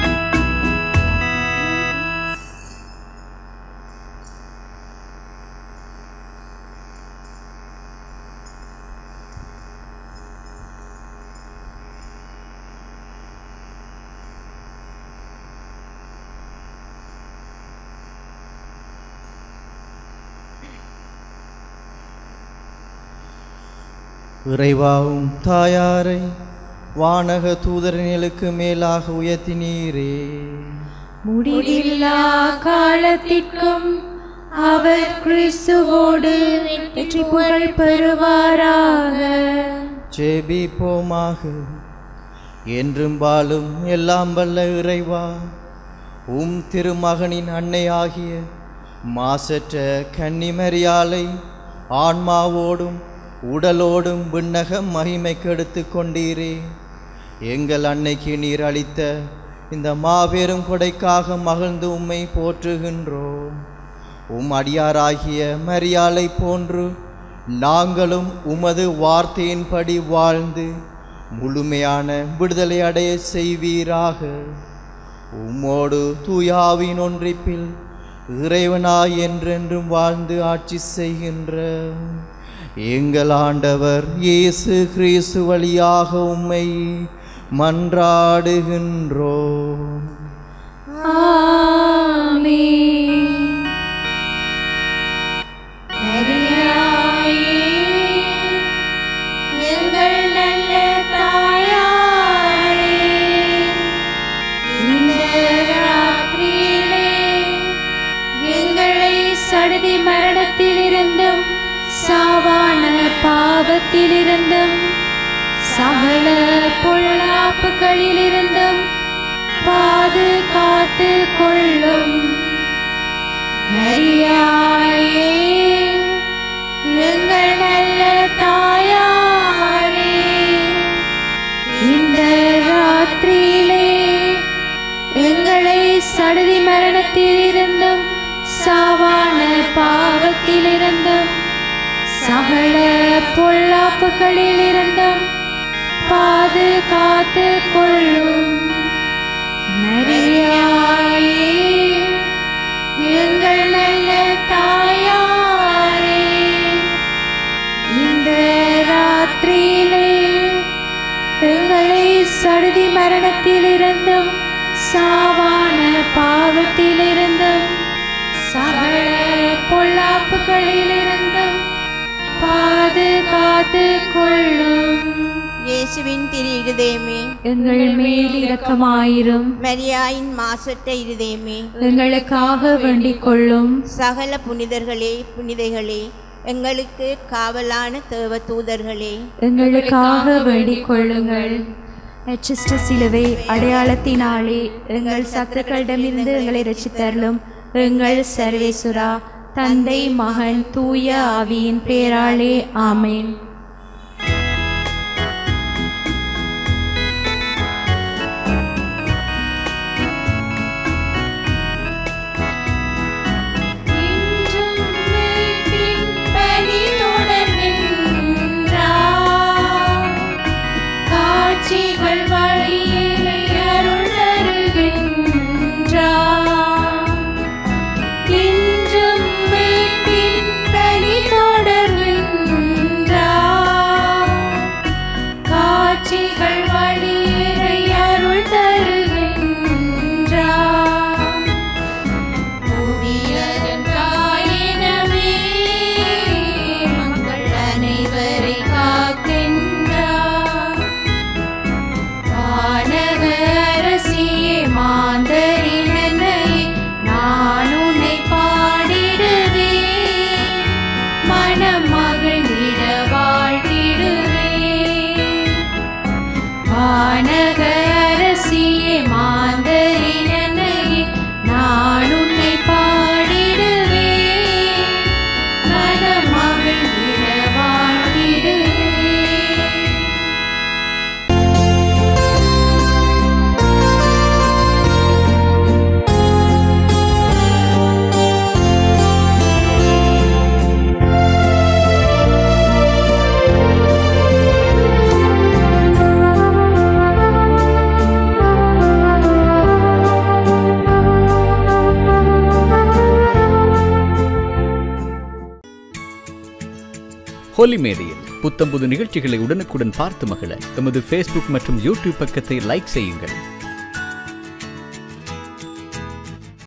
இறைவாவும் தாயாரை வானக தூதரனிகளுக்கு மேலாக உயர்த்தினீரே முடிவில்லா காலத்திற்கும் அவர் கிறிஸ்துவோடு வெற்றி புகழ் பெறுவாராக ஜெபிப்போமாக என்றும் வாழும் எல்லாம் வல்ல இறைவா உம் திருமகனின் அன்னையாகிய மாசற்ற கன்னிமரியாலை ஆன்மாவோடும் உடலோடும் விண்ணக மகிமைக்கு எடுத்து கொண்டீரே எங்கள் அன்னைக்கு நீர் அளித்த இந்த மாபெரும் கொடைக்காக மகிழ்ந்து உம்மை போற்றுகின்றோம் உம் அடியாராகிய மரியாளை போன்று நாங்களும் உமது வார்த்தையின்படி வாழ்ந்து முழுமையான விடுதலை அடைய செய்வீராக உம்மோடு தூயாவின் ஒன்றிப்பில் இறைவனாய் என்றென்றும் வாழ்ந்து ஆட்சி செய்கின்ற எங்கள் ஆண்டவர் இயேசு கிறிஸ்து வழியாக உம்மை மன்றாடுகின்றோம் எங்கள் நல்ல தாயாரே இந்த ராத்திரியிலே எங்களை சடுதி மரணத்திலிருந்தும் சாவான பாவத்திலிருந்தும் சகல பொல்லாப்புகளிலிருந்தும் பாதுகாத்து கொள்ளும் மரியாயே எங்கள் நல்ல தாயாரே இந்த ராத்திரியிலே எங்களை சடுதி மரணத்திலிருந்தும் சாவான பாவத்திலிருந்தும் சகல பொல்லாப்புகளிலிருந்தும் பாதுகாத்து கொள்ளும் மரியாயே எங்கள் நல்ல தாயாரே இந்த ராத்திரியிலே எங்களை சடுதி மரணத்திலிருந்தும் சாவான பாவத்திலிருந்தும் சகல பொல்லாப்புகளிலிருந்தும் பாதுகாத்து கொள்ளும் இயேசுவின் திரு இருதயமே எங்கள் மேல் இரக்கமாயிரும் மரியாயின் மாசற்ற இருதயமே எங்களுக்காக வேண்டிக் கொள்ளும் சகல புனிதர்களே புனிதைகளே எங்களுக்கு காவலான தேவ தூதர்களே எங்களுக்காக வேண்டிக் கொள்ளுங்கள் அச்சிஷ்ட சிலுவை அடையாளத்தினாலே எங்கள் சத்துக்களிடமிருந்து எங்களை ரட்சித்தருளும் எங்கள் சர்வேசுரா தந்தை மகன் தூய ஆவியின் பேராலே ஆமேன் பணி தொடர்கின்றார் காட்சிகள் வழியிலே அருள் தருகின்றார் இன்றும் மீட்பின் பணி தொடர்கின்றார் காட்சிகள் வழியிலே அருள் தருகின்றார் புவியதன் காயினமே மக்கள் அனைவரை காக்கின்றார் வானக அரசியே மாந்தரினனை நான் உன்னை பாடிடுவேன் மனம் மகிழ்ந்திட வாழ்த்திடுவேன் வானக அரசியே மாந்தரினனை நான் உன்னை பாடிடுவேன் மனம் மகிழ்ந்திட வாழ்த்திடுவேன் ஹோலி மேடையில் புத்தம்புது நிகழ்ச்சிகளை உடனுக்குடன் பார்த்து மகிழ எமது ஃபேஸ்புக் மற்றும் யூடியூப் பக்கத்தை லைக் செய்யுங்கள்